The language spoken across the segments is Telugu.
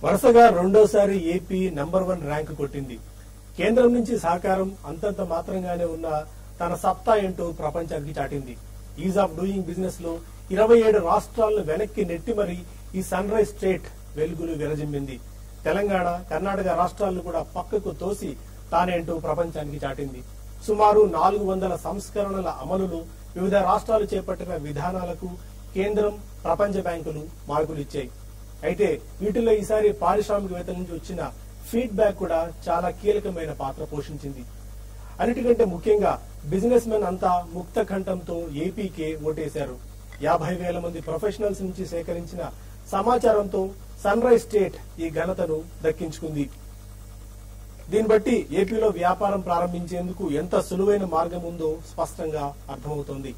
వరుసగా రెండోసారి ఏపీ నంబర్ వన్ ర్యాంక్ కొట్టింది కేంద్రం నుంచి సహకారం అంతంత మాత్రంగానే ఉన్న తన సత్తా ఏంటో ప్రపంచానికి చాటింది ఈజ్ ఆఫ్ డూయింగ్ బిజినెస్ లో ఇరవై ఏడు రాష్ట్రాలను వెనక్కి నెట్టి మరి ఈ సన్ రైజ్ స్టేట్ వెలుగులు విరజిమ్మింది తెలంగాణ కర్ణాటక రాష్ట్రాలను కూడా పక్కకు తోసి తానేంటో ప్రపంచానికి చాటింది సుమారు నాలుగు వందల సంస్కరణల అమలులో వివిధ రాష్ట్రాలు చేపట్టిన విధానాలకు కేంద్రం ప్రపంచ బ్యాంకులు మార్కులు ఇచ్చాయి అయితే వీటిలో ఈసారి పారిశ్రామికవేత్తల నుంచి వచ్చిన ఫీడ్బ్యాక్ కూడా చాలా కీలకమైన పాత్ర పోషించింది అన్నిటికంటే ముఖ్యంగా బిజినెస్ మెన్ అంతా ముక్త కంఠంతో ఏపీకే ఓటేశారు యాభై వేల మంది ప్రొఫెషనల్స్ నుంచి సేకరించిన సమాచారంతో సన్ రైజ్ స్టేట్ ఈ ఘనతను దక్కించుకుంది దీన్ని బట్టి ఏపీలో వ్యాపారం ప్రారంభించేందుకు ఎంత సులువైన మార్గం ఉందో స్పష్టంగా అర్థమవుతోంది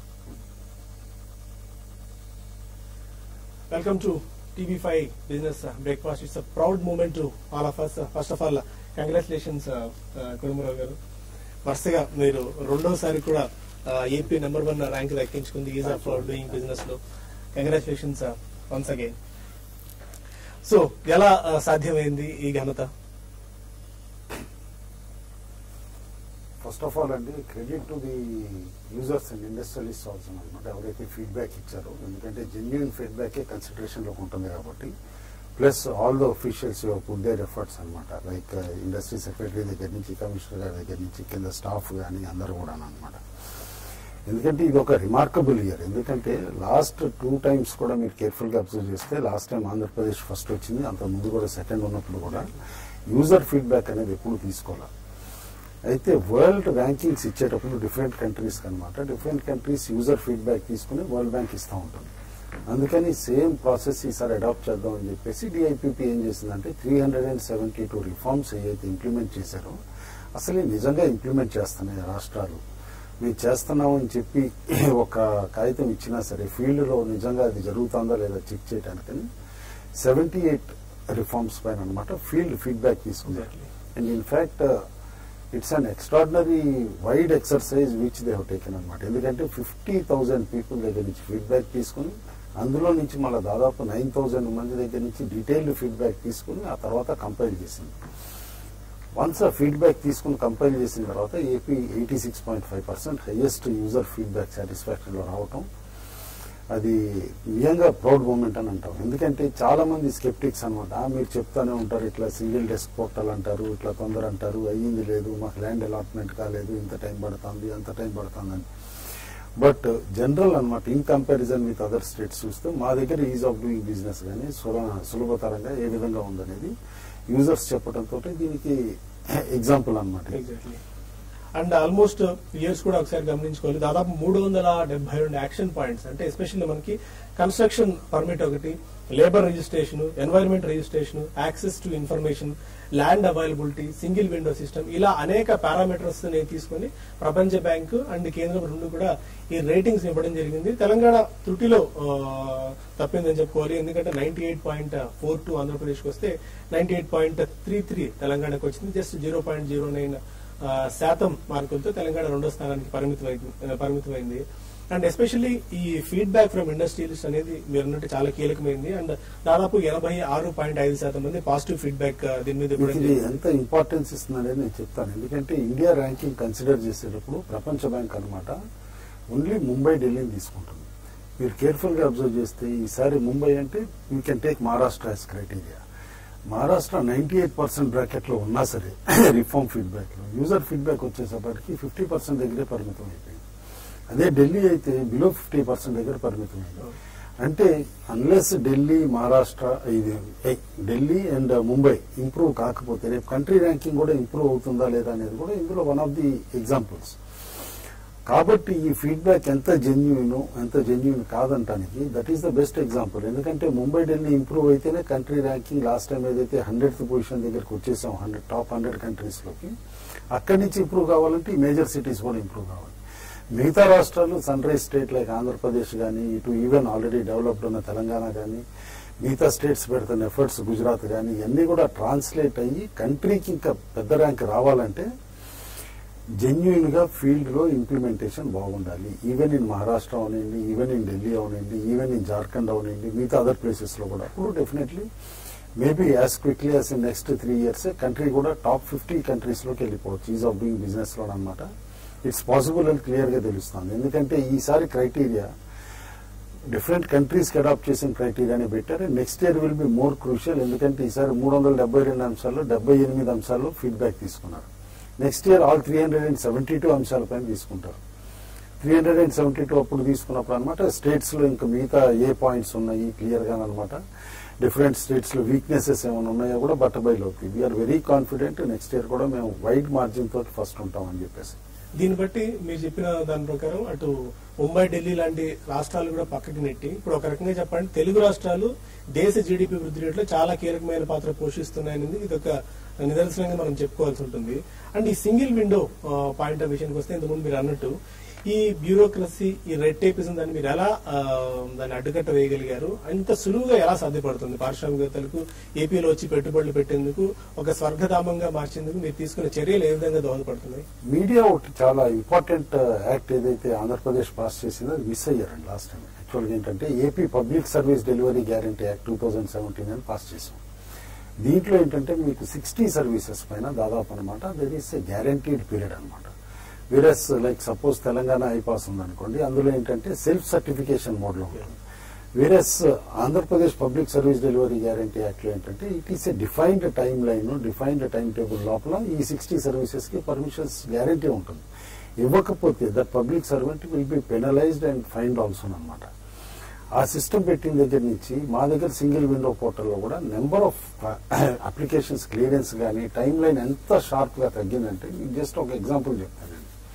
welcome to TV five business breakfast it's a proud moment to all of us first of all congratulations Kutumbarao గారు వరుసగా మీరు రెండోసారి కూడా ఏపీ నెంబర్ వన్ ర్యాంక్ దక్కించుకుంది ఈజ్ ఆఫ్ డూయింగ్ బిజినెస్ లో కంగ్రాచులేషన్స్ వన్స్ అగైన్ సో ఎలా uh, సాధ్యమైంది ఈ ఘనత ఫస్ట్ ఆఫ్ ఆల్ అండి credit to the users and industrialist also అనమాట ఎవరైతే ఫీడ్బ్యాక్ ఇచ్చారో ఎందుకంటే జెన్యున్ ఫీడ్బ్యాకే కన్సిడరేషన్లోకి ఉంటుంది కాబట్టి plus all the officials put their efforts అనమాట లైక్ ఇండస్ట్రీ సెక్రటరీ దగ్గర నుంచి కమిషనర్ గారి దగ్గర నుంచి కింద స్టాఫ్ కానీ అందరూ కూడా అనమాట ఎందుకంటే ఇది ఒక రిమార్కబుల్ ఇయర్ ఎందుకంటే లాస్ట్ టూ టైమ్స్ కూడా మీరు కేర్ఫుల్ గా అబ్జర్వ్ చేస్తే లాస్ట్ టైం ఆంధ్రప్రదేశ్ ఫస్ట్ వచ్చింది అంత ముందు కూడా సెకండ్ ఉన్నప్పుడు కూడా యూజర్ ఫీడ్బ్యాక్ అనేది ఎప్పుడు తీసుకోవాలి అయితే వరల్డ్ ర్యాంకింగ్స్ ఇచ్చేటప్పుడు డిఫరెంట్ కంట్రీస్ అనమాట డిఫరెంట్ కంట్రీస్ యూజర్ ఫీడ్బ్యాక్ తీసుకుని వరల్డ్ బ్యాంక్ ఇస్తూ ఉంటుంది అందుకని సేమ్ ప్రాసెస్ ఈసారి అడాప్ట్ చేద్దాం అని చెప్పేసి డిఐపిపి ఏం చేసిందంటే three hundred and seventy two reforms ఏవైతే ఇంప్లిమెంట్ చేశారో అసలు నిజంగా ఇంప్లిమెంట్ చేస్తున్నాయి రాష్ట్రాలు మేము చేస్తున్నాం అని చెప్పి ఒక కాగితం ఇచ్చినా సరే ఫీల్డ్లో నిజంగా అది జరుగుతుందా లేదా చెక్ చేయడానికని సెవెంటీ ఎయిట్ రిఫార్మ్స్ పైన అనమాట ఫీల్డ్ ఫీడ్బ్యాక్ తీసుకున్నారు Exactly. And in fact it's an extraordinary wide exercise which they taken అనమాట ఎందుకంటే ఫిఫ్టీ థౌజండ్ పీపుల్ దగ్గర నుంచి ఫీడ్బ్యాక్ తీసుకుని అందులో నుంచి మళ్ళీ దాదాపు నైన్ థౌజండ్ మంది దగ్గర నుంచి డీటెయిల్డ్ ఫీడ్బ్యాక్ తీసుకుని ఆ తర్వాత కంపైల్ చేసింది వన్స్ ఆ ఫీడ్బ్యాక్ తీసుకుని కంపైల్ చేసిన తర్వాత AP eighty six point five percent highest user feedback సాటిస్ఫాక్షన్లో రావటం అది నిజంగా ప్రౌడ్ మూమెంట్ అని అంటాం ఎందుకంటే చాలా మంది స్కెప్టిక్స్ అనమాట మీరు చెప్తానే ఉంటారు ఇట్లా సింగిల్ డెస్క్ పోర్టల్ అంటారు ఇట్లా తొందర అంటారు అయ్యింది లేదు మాకు ల్యాండ్ అలాట్మెంట్ కాలేదు ఇంత టైం పడుతుంది అంత టైం పడుతుందని బట్ జనరల్ అనమాట in comparison with other states చూస్తే మా దగ్గర ఈజ్ ఆఫ్ డూయింగ్ బిజినెస్ కానీ సుల- సులభతరంగా ఏ విధంగా ఉందనేది యూజర్స్ చెప్పడంతో దీనికి ఎగ్జాంపుల్ అనమాట ఎగ్జాక్ట్లీ అండ్ ఆల్మోస్ట్ ఇయర్స్ కూడా ఒకసారి గమనించుకోవాలి దాదాపు మూడు వందల డెబ్బై రెండు యాక్షన్ పాయింట్స్ అంటే ఎస్పెషల్లీ మనకి కన్స్ట్రక్షన్ పర్మిట్ ఒకటి labour registration environment registration access to information land availability single window system ఇలా అనేక పారామీటర్స్ ని తీసుకొని ప్రపంచ బ్యాంకు అండ్ కేంద్రం రెండు కూడా ఈ రేటింగ్స్ ఇవ్వడం జరిగింది తెలంగాణ త్రుటిలో ఆ, తప్పిందని చెప్పుకోవాలి ఎందుకంటే ninety eight point four two ఆంధ్రప్రదేశ్కి వస్తే ninety eight point three three తెలంగాణకు వచ్చింది just zero point zero nine శాతం మార్కులతో తెలంగాణ రెండో స్థానానికి పరిమితమైంది పరిమితమైంది అండ్ ఎస్పెషల్లీ ఈ ఫీడ్బ్యాక్ ఫ్రమ్ ఇండస్ట్రియలిస్ట్ అనేది మీరు అన్నట్టు చాలా కీలకమైంది అండ్ దాదాపు ఎనభై ఆరు పాయింట్ ఐదు శాతం మంది పాజిటివ్ ఫీడ్బ్యాక్ దీని మీద ఇవ్వడం ఇది జరిగింది. ఎంత ఇంపార్టెన్స్ ఇస్తుందనేది నేను చెప్తాను ఎందుకంటే ఇండియా ర్యాంకింగ్ కన్సిడర్ చేసేటప్పుడు ప్రపంచ బ్యాంక్ అన్నమాట ఓన్లీ ముంబై ఢిల్లీని తీసుకుంటుంది మీరు కేర్ఫుల్ గా అబ్జర్వ్ చేస్తే ఈసారి ముంబై అంటే you can take Maharashtra as criteria Maharashtra ninety eight percent bracket లో ఉన్నా సరే రిఫార్మ్ ఫీడ్బ్యాక్ లో యూజర్ ఫీడ్బ్యాక్ వచ్చేసప్పటికి ఫిఫ్టీ పర్సెంట్ దగ్గరే పరిమితం అయిపోయింది అదే ఢిల్లీ అయితే బిలో ఫిఫ్టీ పర్సెంట్ దగ్గర పరిమితం అయింది అంటే అన్లెస్ ఢిల్లీ మహారాష్ట్ర ఇది ఏ, ఢిల్లీ అండ్ ముంబై ఇంప్రూవ్ కాకపోతే రేపు కంట్రీ ర్యాంకింగ్ కూడా ఇంప్రూవ్ అవుతుందా లేదా అనేది కూడా ఇందులో వన్ ఆఫ్ ది ఎగ్జాంపుల్స్ కాబట్టి ఈ ఫీడ్బ్యాక్ ఎంత జెన్యున్ ఎంత జెన్యున్ కాదంటానికి that is the best example ఎందుకంటే ముంబై ఢిల్లీ ఇంప్రూవ్ అయితేనే కంట్రీ ర్యాంకింగ్ లాస్ట్ టైం ఏదైతే హండ్రెడ్ పొజిషన్ దగ్గరకు వచ్చేసాం హండ్రెడ్ టాప్ హండ్రెడ్ కంట్రీస్ లోకి అక్కడి నుంచి ఇంప్రూవ్ కావాలంటే ఈ మేజర్ సిటీస్ కూడా ఇంప్రూవ్ కావాలి మిగతా రాష్ట్రాలు sunrise state like Andhra Pradesh కానీ ఇటు ఈవెన్ ఆల్రెడీ డెవలప్డ్ ఉన్న తెలంగాణ కానీ మిగతా స్టేట్స్ పెడుతున్న ఎఫర్ట్స్ గుజరాత్ కానీ ఇవన్నీ కూడా ట్రాన్స్లేట్ అయ్యి కంట్రీకి ఇంకా పెద్ద ర్యాంక్ రావాలంటే జెన్యున్ గా ఫీల్డ్ లో ఇంప్లిమెంటేషన్ బాగుండాలి ఈవెన్ ఇన్ మహారాష్ట్ర అవనండి ఈవెన్ ఇన్ ఢిల్లీ అవనండి ఈవెన్ ఇన్ జార్ఖండ్ అవనండి మిగతా అదర్ ప్లేసెస్ లో కూడా అప్పుడు definitely maybe as quickly as in next three years country కూడా టాప్ ఫిఫ్టీ కంట్రీస్ లోకి వెళ్ళిపోవచ్చు ఈజ్ ఆఫ్ డూయింగ్ బిజినెస్ లో అనమాట ఇట్స్ పాసిబుల్ అని క్లియర్ గా తెలుస్తుంది ఎందుకంటే ఈసారి క్రైటీరియా డిఫరెంట్ కంట్రీస్ కి అడాప్ట్ చేసిన క్రైటీరియాని పెట్టారు next year will be more crucial ఎందుకంటే ఈసారి మూడు వందల డెబ్బై రెండు అంశాలు డెబ్బై ఎనిమిది అంశాలు ఫీడ్బ్యాక్ తీసుకున్నారు next year all three hundred and seventy two అంశాలపైన తీసుకుంటారు three hundred and seventy two అప్పుడు తీసుకున్నప్పుడు అనమాట స్టేట్స్ లో ఇంకా మిగతా ఏ పాయింట్స్ ఉన్నాయి క్లియర్ గా అనమాట డిఫరెంట్ స్టేట్స్ లో వీక్నెసెస్ ఏమైనా ఉన్నాయో కూడా బట్టబయలు అవుతాయి we're very confident next year కూడా మేము వైడ్ మార్జిన్ తోటి ఫస్ట్ ఉంటామని చెప్పేసి దీన్ని బట్టి మీరు చెప్పిన దాని ప్రకారం అటు ముంబై ఢిల్లీ లాంటి రాష్ట్రాలు కూడా పక్కకి నెట్టి ఇప్పుడు ఒక రకంగా చెప్పండి తెలుగు రాష్ట్రాలు దేశ జీడిపి వృద్ధి రేట్లో చాలా కీలకమైన పాత్ర పోషిస్తున్నాయనేది ఇది ఒక నిదర్శనంగా మనం చెప్పుకోవాల్సి ఉంటుంది అండ్ ఈ సింగిల్ విండో పాయింట్ ఆఫ్ విషయానికి వస్తే ఇంతకుముందు మీరు అన్నట్టు ఈ బ్యూరోక్రసీ ఈ రెడ్ టేపిజం దాన్ని మీరు ఎలా ఆ, దాన్ని అడ్డుకట్ట వేయగలిగారు అంత సులువుగా ఎలా సాధ్యపడుతుంది పారిశ్రామికవేత్తలకు ఏపీలో వచ్చి పెట్టుబడులు పెట్టేందుకు ఒక స్వర్గధామంగా మార్చేందుకు మీరు తీసుకున్న చర్యలు ఏ విధంగా దోహదపడుతున్నాయి మీడియా ఒకటి చాలా ఇంపార్టెంట్ యాక్ట్ ఏదైతే ఆంధ్రప్రదేశ్ పాస్ చేసిందో అది మిస్ అయ్యారండి లాస్ట్ టైం యాక్చువల్గా ఏంటంటే AP public service delivery guarantee act two thousand seventeen అని పాస్ చేసాం దీంట్లో ఏంటంటే మీకు సిక్స్టీ సర్వీసెస్ పైన దాదాపు అనమాట there is a guaranteed period అనమాట whereas like suppose Telangana iPASS ఉందనుకోండి అందులో ఏంటంటే సెల్ఫ్ సర్టిఫికేషన్ మోడ్లో ఉంటుంది whereas Andhra Pradesh public service delivery guarantee act లో ఏంటంటే it is a defined time line defined time table లోపల ఈ సిక్స్టీ సర్వీసెస్ కి పర్మిషన్స్ గ్యారంటీ ఉంటుంది ఇవ్వకపోతే that public servant will be penalized and fined also అనమాట ఆ సిస్టమ్ పెట్టిన దగ్గర నుంచి మా దగ్గర సింగిల్ విండో పోర్టల్లో కూడా నెంబర్ ఆఫ్ అప్లికేషన్స్ క్లియరెన్స్ కానీ టైం లైన్ ఎంత షార్ప్ గా తగ్గిందంటే మీకు జస్ట్ ఒక ఎగ్జాంపుల్ చెప్తానండి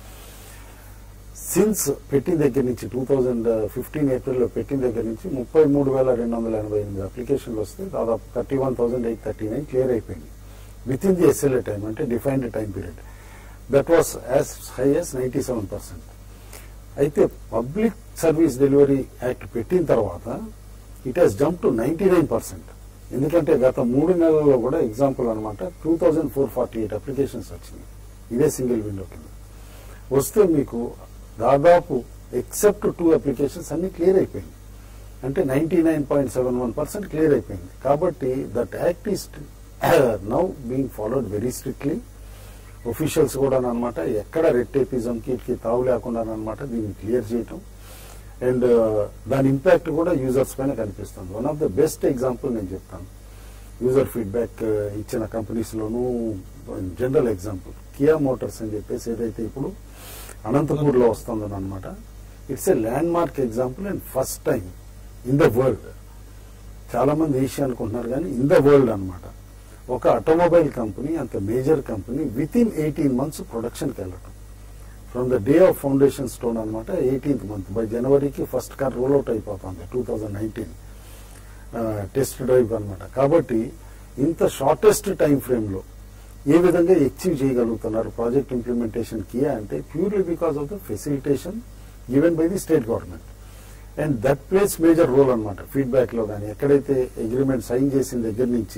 సిన్స్ పెట్టిన దగ్గర నుంచి టూ థౌజండ్ ఫిఫ్టీన్ ఏప్రిల్లో పెట్టిన దగ్గర నుంచి ముప్పై మూడు వేల రెండు వందల ఎనభై ఎనిమిది అప్లికేషన్లు వస్తే దాదాపు thirty one thousand eight thirty nine clear అయిపోయింది within the SLA time అంటే defined time period that was as high as ninety seven percent అయితే పబ్లిక్ సర్వీస్ డెలివరీ యాక్ట్ పెట్టిన తర్వాత it has jump to ninety nine percent ఎందుకంటే గత మూడు నెలల్లో కూడా ఎగ్జాంపుల్ అనమాట two thousand four forty eight applications వచ్చినాయి ఇదే సింగిల్ విండో కింద వస్తే మీకు దాదాపు ఎక్సెప్ట్ టూ అప్లికేషన్స్ అన్ని క్లియర్ అయిపోయింది అంటే ninety nine point seven one percent clear అయిపోయింది కాబట్టి that act is now being followed very strictly officials కూడా అనమాట ఎక్కడ రెడ్ టేపిజం కి తావు లేకుండా అనమాట దీన్ని క్లియర్ చేయటం అండ్ దాని ఇంపాక్ట్ కూడా యూజర్స్ పైన కనిపిస్తుంది one of the best example నేను చెప్తాను యూజర్ ఫీడ్బ్యాక్ ఇచ్చిన కంపెనీస్ లోను జనరల్ ఎగ్జాంపుల్ కియా మోటార్స్ అని చెప్పేసి ఏదైతే ఇప్పుడు అనంతపూర్ లో వస్తుందని అనమాట it's a landmark example and first time in the world చాలా మంది ఏషియా అనుకుంటున్నారు కానీ ఇన్ ద వరల్డ్ అన్నమాట ఒక ఆటోమొబైల్ కంపెనీ అంత major company within eighteen months ప్రొడక్షన్కి వెళ్ళటం from the day of foundation stone అనమాట ఎయిటీన్త్ మంత్ బై జనవరికి ఫస్ట్ కార్ రోల్ అవుట్ అయిపోతుంది two thousand nineteen test drive అన్నమాట కాబట్టి ఇంత షార్టెస్ట్ టైం ఫ్రేమ్ లో ఏ విధంగా అచీవ్ చేయగలుగుతున్నారు ప్రాజెక్ట్ ఇంప్లిమెంటేషన్ కియా అంటే purely because of the facilitation given by the state government and that place major role అనమాట ఫీడ్బ్యాక్ లో కానీ ఎక్కడైతే అగ్రిమెంట్ సైన్ చేసిన దగ్గర నుంచి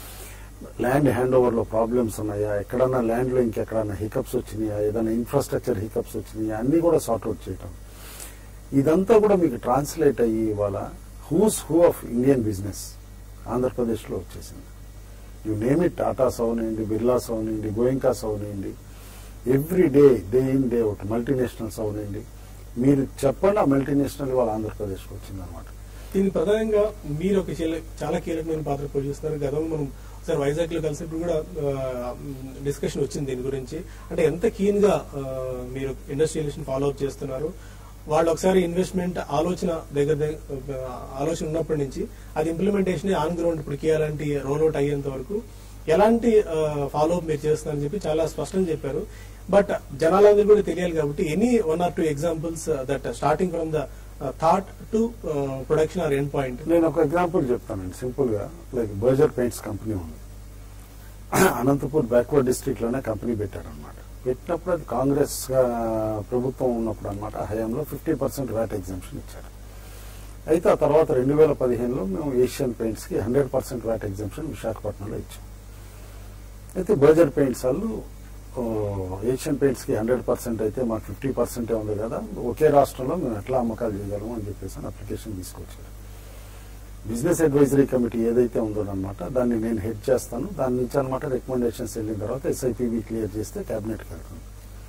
ల్యాండ్ హ్యాండ్ ఓవర్ లో ప్రాబ్లమ్స్ ఉన్నాయా ఎక్కడన్నా ల్యాండ్ లో ఇంకెక్కడన్నా హికప్స్ వచ్చినాయా ఏదైనా ఇన్ఫ్రాస్ట్రక్చర్ హికప్స్ వచ్చినాయా అన్ని కూడా సార్ట్అవుట్ చేయటం ఇదంతా కూడా మీకు ట్రాన్స్లేట్ అయ్యి ఇవాళ who's who of Indian business Andhra Pradesh లో వచ్చేసింది యు నేమ్ ఇట్ టాటాస్ అవనండి బిర్లాస్ అవనండి గోయింకాస్ అవనండి every day day in day out multinationals అవనండి మీరు చెప్పండి ఆ మల్టీనేషనల్ ఇవాళ ఆంధ్రప్రదేశ్కి వచ్చింది అనమాట దీని ప్రధానంగా మీరు ఒక కీలక- చాలా కీలకమైన పాత్ర పోషిస్తున్నారు గతంలో మనం ఒకసారి వైజాగ్ లో కలిసినప్పుడు కూడా డిస్కషన్ వచ్చింది దీని గురించి అంటే ఎంత కీన్ గా ఆ, మీరు ఇండస్ట్రియలిస్ట్ ఫాలో అప్ చేస్తున్నారు వాళ్ళు ఒకసారి ఇన్వెస్ట్మెంట్ ఆలోచన దగ్గర దగ్గర, ఆ, ఆలోచన ఉన్నప్పటి నుంచి అది ఇంప్లిమెంటేషన్ ఆన్ గ్రౌండ్ ఇప్పుడు అలాంటి రోల్ అవుట్ అయ్యేంత వరకు ఎలాంటి ఫాలో అప్ మీరు చేస్తున్నారని చెప్పి చాలా స్పష్టంగా చెప్పారు బట్ జనాలందరూ కూడా తెలియాలి కాబట్టి any one are two examples that starting from the thought to production or end point నేను ఒక ఎగ్జాంపుల్ చెప్తానండి సింపుల్ గా లైక్ బర్జర్ పెయింట్స్ కంపెనీ ఉంది అనంతపూర్ బ్యాక్వర్డ్ డిస్ట్రిక్ట్ లోనే కంపెనీ పెట్టారు అనమాట పెట్టినప్పుడు అది కాంగ్రెస్ ఆ, ప్రభుత్వం ఉన్నప్పుడు అనమాట హయాంలో ఫిఫ్టీ పర్సెంట్ వ్యాట్ ఎగ్జామ్షన్ ఇచ్చారు అయితే ఆ తర్వాత రెండు వేల పదిహేనులో మేము ఏషియన్ పెయింట్స్ కి హండ్రెడ్ పర్సెంట్ వ్యాట్ ఎగ్జామ్షన్ విశాఖపట్నంలో ఇచ్చాం అయితే బర్జర్ పెయింట్స్ వాళ్ళు ఓ, ఏషియన్ పెయింట్స్ కి హండ్రెడ్ పర్సెంట్ అయితే మాకు ఫిఫ్టీ పర్సెంటే ఉంది కదా ఒకే రాష్ట్రంలో మేము ఎట్లా అమ్మకాలు చేయగలము అని చెప్పేసి అని అప్లికేషన్ తీసుకొచ్చారు బిజినెస్ అడ్వైజరీ కమిటీ ఏదైతే ఉందో అనమాట దాన్ని నేను హెడ్ చేస్తాను దాని నుంచి అనమాట రికమెండేషన్స్ వెళ్ళిన తర్వాత ఎస్ఐపివి క్లియర్ చేస్తే క్యాబినెట్కి వెళ్తాను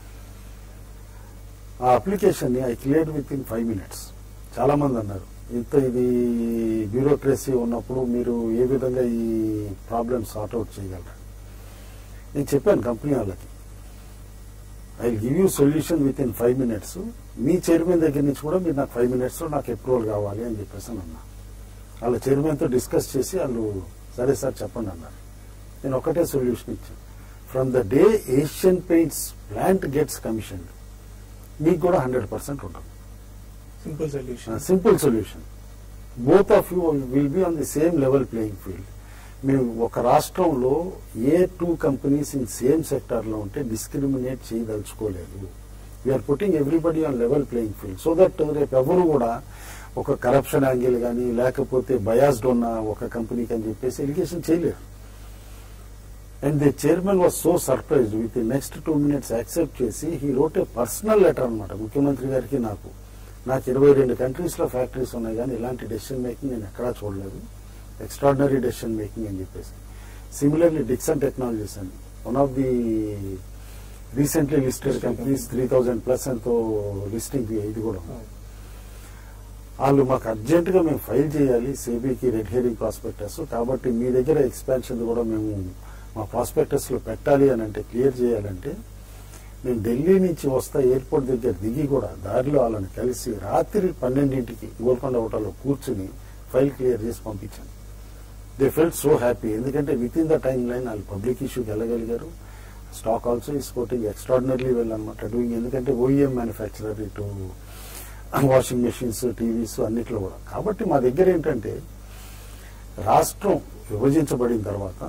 ఆ అప్లికేషన్ ని I clear within five minutes చాలా మంది అన్నారు ఇంత ఇది బ్యూరోక్రసీ ఉన్నప్పుడు మీరు ఏ విధంగా ఈ ప్రాబ్లమ్ సార్ట్అవుట్ చేయగలరు నేను చెప్పాను కంపెనీ వాళ్ళకి I give you solution within five minutes మీ చైర్మన్ దగ్గర నుంచి కూడా మీరు నాకు ఫైవ్ మినిట్స్ లో నాకు అప్రూవల్ కావాలి అని చెప్పేసి అని అన్నా వాళ్ళ చైర్మన్ తో డిస్కస్ చేసి వాళ్ళు సరే సార్ చెప్పండి అన్నారు నేను ఒకటే సొల్యూషన్ ఇచ్చాను from the day Asian Paints plant gets commission మీకు కూడా హండ్రెడ్ పర్సెంట్ ఉంటుంది simple solution simple solution both of you will be on the same level playing field మేము ఒక రాష్ట్రంలో ఏ two companies in same sector లో ఉంటే డిస్క్రిమినేట్ చేయదలుచుకోలేదు we're putting everybody on level playing field so that రేపు ఎవరు కూడా ఒక కరప్షన్ యాంగిల్ కానీ లేకపోతే బయాస్డ్ ఉన్న ఒక కంపెనీకి అని చెప్పేసి ఎలిగేషన్ చేయలేరు and the chairman was so surprise with next two minutes accept చేసి he wrote a personal letter అనమాట ముఖ్యమంత్రి గారికి నాకు నాకు ఇరవై రెండు కంట్రీస్ లో ఫ్యాక్టరీస్ ఉన్నాయి కానీ ఇలాంటి డెసిషన్ మేకింగ్ నేను ఎక్కడా చూడలేదు ఎక్స్ట్రాడినరీ డెసిషన్ మేకింగ్ అని చెప్పేసి సిమిలర్లీ డిక్సన్ టెక్నాలజీస్ అని one of the recently listed companies three thousand plus ఎంతో లిస్టింగ్ ఇది కూడా ఉంది. వాళ్ళు మాకు అర్జెంట్ గా మేము ఫైల్ చేయాలి సేబీకి రెడ్ హెరింగ్ ప్రాస్పెక్టస్ కాబట్టి మీ దగ్గర ఎక్స్పాన్షన్ కూడా మేము మా ప్రాస్పెక్టస్ లో పెట్టాలి అని అంటే క్లియర్ చేయాలంటే నేను ఢిల్లీ నుంచి వస్తా ఎయిర్పోర్ట్ దగ్గర దిగి కూడా దారిలో వాళ్ళని కలిసి రాత్రి పన్నెండింటికి గోల్కొండ హోటల్లో కూర్చుని ఫైల్ క్లియర్ చేసి పంపించాను దే ఫెల్ట్ సో హ్యాపీ ఎందుకంటే within the time line వాళ్ళు పబ్లిక్ ఇష్యూకి వెళ్ళగలిగారు స్టాక్ ఆల్సో ఈ స్పోర్టింగ్ ఎక్స్ట్రాడినరీ వెల్ అనమాట డూయింగ్ ఎందుకంటే ఓఈఎం మ్యానుఫ్యాక్చరర్ ఇటు వాషింగ్ మెషిన్స్ టీవీస్ అన్నిట్లో కూడా కాబట్టి మా దగ్గర ఏంటంటే రాష్ట్రం విభజించబడిన తర్వాత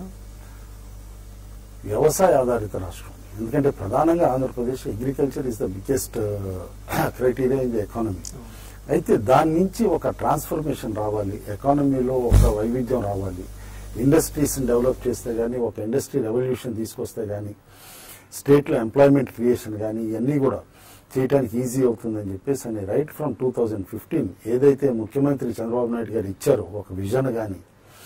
వ్యవసాయ ఆధారిత రాష్ట్రం ఎందుకంటే ప్రధానంగా Andhra Pradesh agriculture is the biggest criteria in the economy అయితే దాని నుంచి ఒక ట్రాన్స్ఫర్మేషన్ రావాలి ఎకానమీలో ఒక వైవిధ్యం రావాలి ఇండస్ట్రీస్ డెవలప్ చేస్తే గానీ ఒక ఇండస్ట్రీ రెవల్యూషన్ తీసుకొస్తే గానీ స్టేట్ లో ఎంప్లాయ్మెంట్ క్రియేషన్ కానీ ఇవన్నీ కూడా చేయడానికి ఈజీ అవుతుందని చెప్పేసి అని right from two thousand fifteen ఏదైతే ముఖ్యమంత్రి చంద్రబాబు నాయుడు గారు ఇచ్చారో ఒక విజన్ కానీ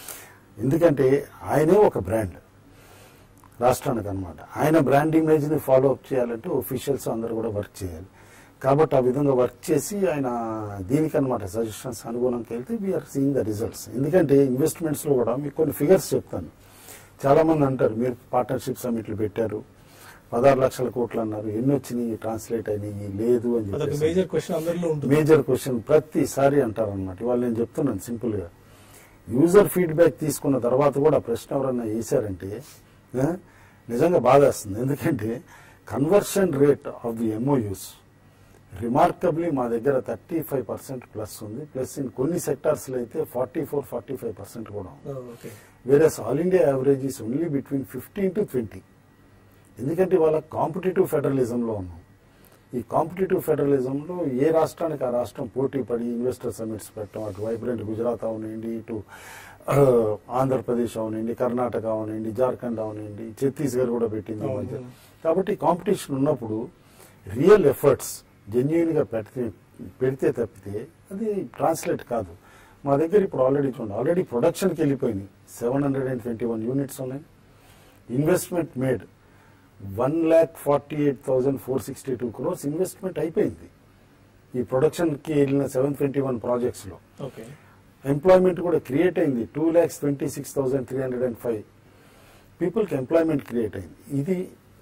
ఎందుకంటే ఆయనే ఒక బ్రాండ్ రాష్ట్రానికి అనమాట ఆయన బ్రాండ్ ఇమేజ్ ని ఫాలో అప్ చేయాలంటే ఒఫీషియల్స్ అందరూ కూడా వర్క్ చేయాలి కాబట్టి ఆ విధంగా వర్క్ చేసి ఆయన దీనికనమాట సజెషన్స్ అనుగుణంకి వెళ్తే వీఆర్ సీయింగ్ ద రిజల్ట్స్ ఎందుకంటే ఇన్వెస్ట్మెంట్స్ లో కూడా మీకు కొన్ని ఫిగర్స్ చెప్తాను చాలా మంది అంటారు మీరు పార్ట్నర్షిప్ సమిట్లు పెట్టారు పదహారు లక్షల కోట్లు అన్నారు ఎన్ని వచ్చినాయి ట్రాన్స్లేట్ అయినాయి లేదు అని అదొక చెప్పేసి మేజర్ క్వశ్చన్ అందరిలో ఉంటుంది మేజర్ క్వశ్చన్ ప్రతిసారి అంటారనమాట ఇవాళ నేను చెప్తున్నాను సింపుల్ గా యూజర్ ఫీడ్బ్యాక్ తీసుకున్న తర్వాత కూడా ప్రశ్న ఎవరన్నా వేశారంటే ఆ, నిజంగా బాధేస్తుంది ఎందుకంటే conversion rate of the MoUs remarkably మా దగ్గర థర్టీ ఫైవ్ పర్సెంట్ ప్లస్ ఉంది ప్లస్ ఇన్ కొన్ని సెక్టార్స్ లో అయితే forty four forty five percent కూడా ఉంది okay versus all India average is only between fifteen to twenty ఎందుకంటే వాళ్ళ కాంపిటేటివ్ ఫెడరలిజంలో ఉన్నాం ఈ కాంపిటేటివ్ ఫెడరలిజంలో ఏ రాష్ట్రానికి ఆ రాష్ట్రం పోటీ పడి ఇన్వెస్టర్ సమిట్స్ పెట్టడం అటు వైబ్రెంట్ గుజరాత్ అవనండి ఇటు ఆ, ఆంధ్రప్రదేశ్ అవనండి కర్ణాటక అవనండి జార్ఖండ్ అవనండి ఛత్తీస్గఢ్ కూడా పెట్టింది ఈ మధ్య అవును. కాబట్టి కాంపిటీషన్ ఉన్నప్పుడు రియల్ ఎఫర్ట్స్ జెన్యున్ గా పెడితే పెడితే తప్పితే అది ట్రాన్స్లేట్ కాదు మా దగ్గర ఇప్పుడు ఆల్రెడీ చూడండి ఆల్రెడీ ప్రొడక్షన్కి వెళ్ళిపోయినాయి seven hundred and twenty one units ఉన్నాయి investment made one lakh forty eight thousand four sixty two crores investment అయిపోయింది ఈ ప్రొడక్షన్కి వెళ్ళిన సెవెన్ ట్వంటీ వన్ ప్రాజెక్ట్స్లో ఓకే ఎంప్లాయ్మెంట్ కూడా క్రియేట్ అయింది two lakhs twenty six thousand three hundred and five పీపుల్కి ఎంప్లాయ్మెంట్ క్రియేట్ అయింది ఇది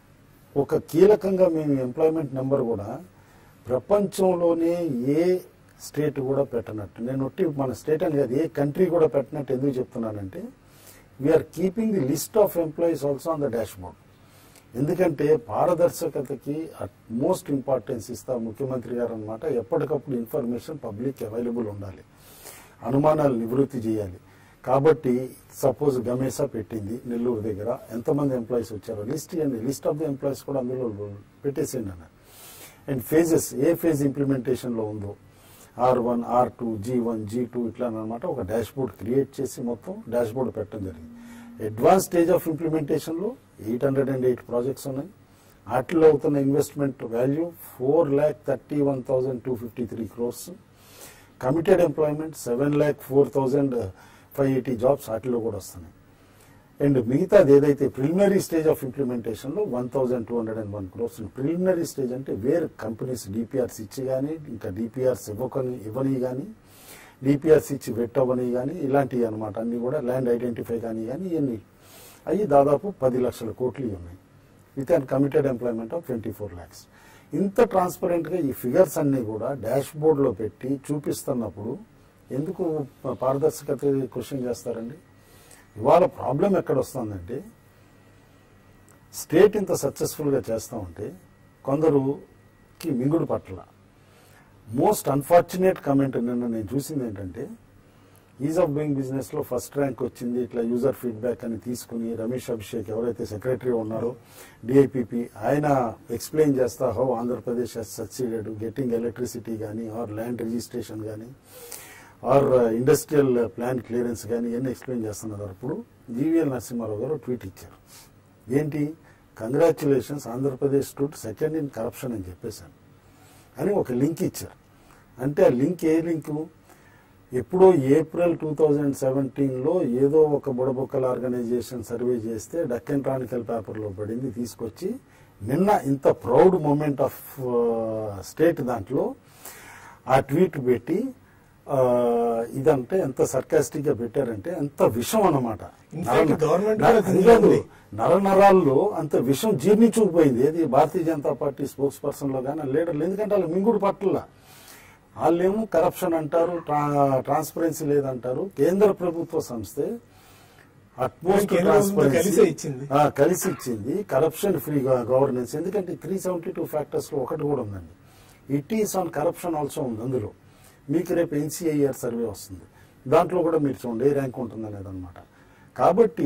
ఒక కీలకంగా మేము ఎంప్లాయ్మెంట్ నెంబర్ కూడా ప్రపంచంలోనే ఏ స్టేట్ కూడా పెట్టనట్టు నేను ఒట్టి మన స్టేట్ అని కాదు ఏ కంట్రీ కూడా పెట్టినట్టు ఎందుకు చెప్తున్నానంటే we're keeping the list of employees also on the dashboard ఎందుకంటే పారదర్శకతకి మోస్ట్ ఇంపార్టెన్స్ ఇస్తా ముఖ్యమంత్రి గారు అనమాట ఎప్పటికప్పుడు ఇన్ఫర్మేషన్ పబ్లిక్ అవైలబుల్ ఉండాలి అనుమానాలు నివృత్తి చేయాలి కాబట్టి సపోజ్ గమేసా పెట్టింది నెల్లూరు దగ్గర ఎంతమంది ఎంప్లాయీస్ వచ్చారో లిస్ట్ ఇవ్వండి లిస్ట్ ఆఫ్ ది ఎంప్లాయీస్ కూడా అందులో పెట్టేసేయండి అన్న అండ్ ఫేజెస్ ఏ ఫేజ్ ఇంప్లిమెంటేషన్ లో ఉందో R one are two G one G two ఇట్లా అనమాట ఒక డాష్ బోర్డ్ క్రియేట్ చేసి మొత్తం డాష్ బోర్డ్ పెట్టడం జరిగింది అడ్వాన్స్ స్టేజ్ ఆఫ్ ఇంప్లిమెంటేషన్ లో eight hundred and eight projects ఉన్నాయి వాటిలో అవుతున్న investment value four lakh thirty one thousand two fifty three crores committed employment seven lakh four thousand five eighty jobs వాటిలో కూడా వస్తున్నాయి అండ్ మిగతాది ఏదైతే ప్రిలిమినరీ స్టేజ్ ఆఫ్ ఇంప్లిమెంటేషన్ లో one thousand two hundred and one crores preliminary stage అంటే వేరే కంపెనీస్ డిపిఆర్స్ ఇచ్చి కానీ ఇంకా డిపిఆర్స్ ఇవ్వకని ఇవ్వని కానీ డిపిఆర్స్ ఇచ్చి పెట్టవని కానీ ఇలాంటివి అనమాట అన్ని కూడా ల్యాండ్ ఐడెంటిఫై కానీ కానీ ఇవన్నీ అవి దాదాపు పది లక్షల కోట్లు ఉన్నాయి with and committed employment of twenty four lakhs ఇంత ట్రాన్స్పరెంట్ గా ఈ ఫిగర్స్ అన్ని కూడా డాష్ బోర్డ్ లో పెట్టి చూపిస్తున్నప్పుడు ఎందుకు పారదర్శకత క్వశ్చన్ చేస్తారండి ఇవాళ ప్రాబ్లం ఎక్కడ వస్తుందంటే స్టేట్ ఇంత సక్సెస్ఫుల్ గా చేస్తా ఉంటే కొందరుకి మింగుడు పట్ల మోస్ట్ అన్ఫార్చునేట్ కమెంట్ నిన్న నేను చూసింది ఏంటంటే ఈజ్ ఆఫ్ డూయింగ్ బిజినెస్ లో ఫస్ట్ ర్యాంక్ వచ్చింది ఇట్లా యూజర్ ఫీడ్బ్యాక్ అని తీసుకుని రమేష్ అభిషేక్ ఎవరైతే సెక్రటరీ ఉన్నారో డిఐపిపి ఆయన ఎక్స్ప్లెయిన్ చేస్తా how Andhra Pradesh has succeeded getting electricity కానీ ఆర్ ల్యాండ్ రిజిస్ట్రేషన్ కానీ ఆర్ ఇండస్ట్రియల్ ప్లాన్ క్లియరెన్స్ కానీ ఇవన్నీ ఎక్స్ప్లెయిన్ చేస్తున్నారు అప్పుడు జీవీఎల్ నరసింహారావు గారు ట్వీట్ ఇచ్చారు ఏంటి congratulations Andhra Pradesh stood second in corruption అని చెప్పేశాను అని ఒక లింక్ ఇచ్చారు అంటే ఆ లింక్ ఏ లింకు ఎప్పుడో ఏప్రిల్ టూ థౌజండ్ సెవెంటీన్లో ఏదో ఒక బుడబొక్కల ఆర్గనైజేషన్ సర్వే చేస్తే డక్కన్ క్రానికల్ పేపర్లో పడింది తీసుకొచ్చి నిన్న ఇంత ప్రౌడ్ మూమెంట్ ఆఫ్ స్టేట్ దాంట్లో ఆ ట్వీట్ పెట్టి ఆ, ఇదంటే ఎంత సర్కాస్టిక్ గా పెట్టారంటే ఎంత విషం అన్నమాట In fact, government కూడా అది దీనిలో కాదు. ఉంది. నరనరాల్లో అంత విషం జీర్ణించుకుపోయింది ఏది భారతీయ జనతా పార్టీ స్పోక్స్ పర్సన్ లో కానీ లీడర్లు ఎందుకంటే వాళ్ళు మింగుడు పట్ల వాళ్ళేమో కరప్షన్ అంటారు ట్రాన్స్పరెన్సీ లేదంటారు కేంద్ర ప్రభుత్వ సంస్థే అట్మోస్ట్ కేంద్ర ప్రభుత్వం కలిసే ఇచ్చింది. కలిసి ఇచ్చింది కరప్షన్ ఫ్రీ గవర్నెన్స్ ఎందుకంటే త్రీ సెవెంటీ టూ ఫ్యాక్టర్స్ లో ఒకటి కూడా ఉందండి it is on corruption also ఉంది అందులో మీకు రేపు ఎన్సీఐఆర్ సర్వే వస్తుంది దాంట్లో కూడా మీరు చూడండి ఏ ర్యాంక్ ఉంటుంది అనేది అనమాట కాబట్టి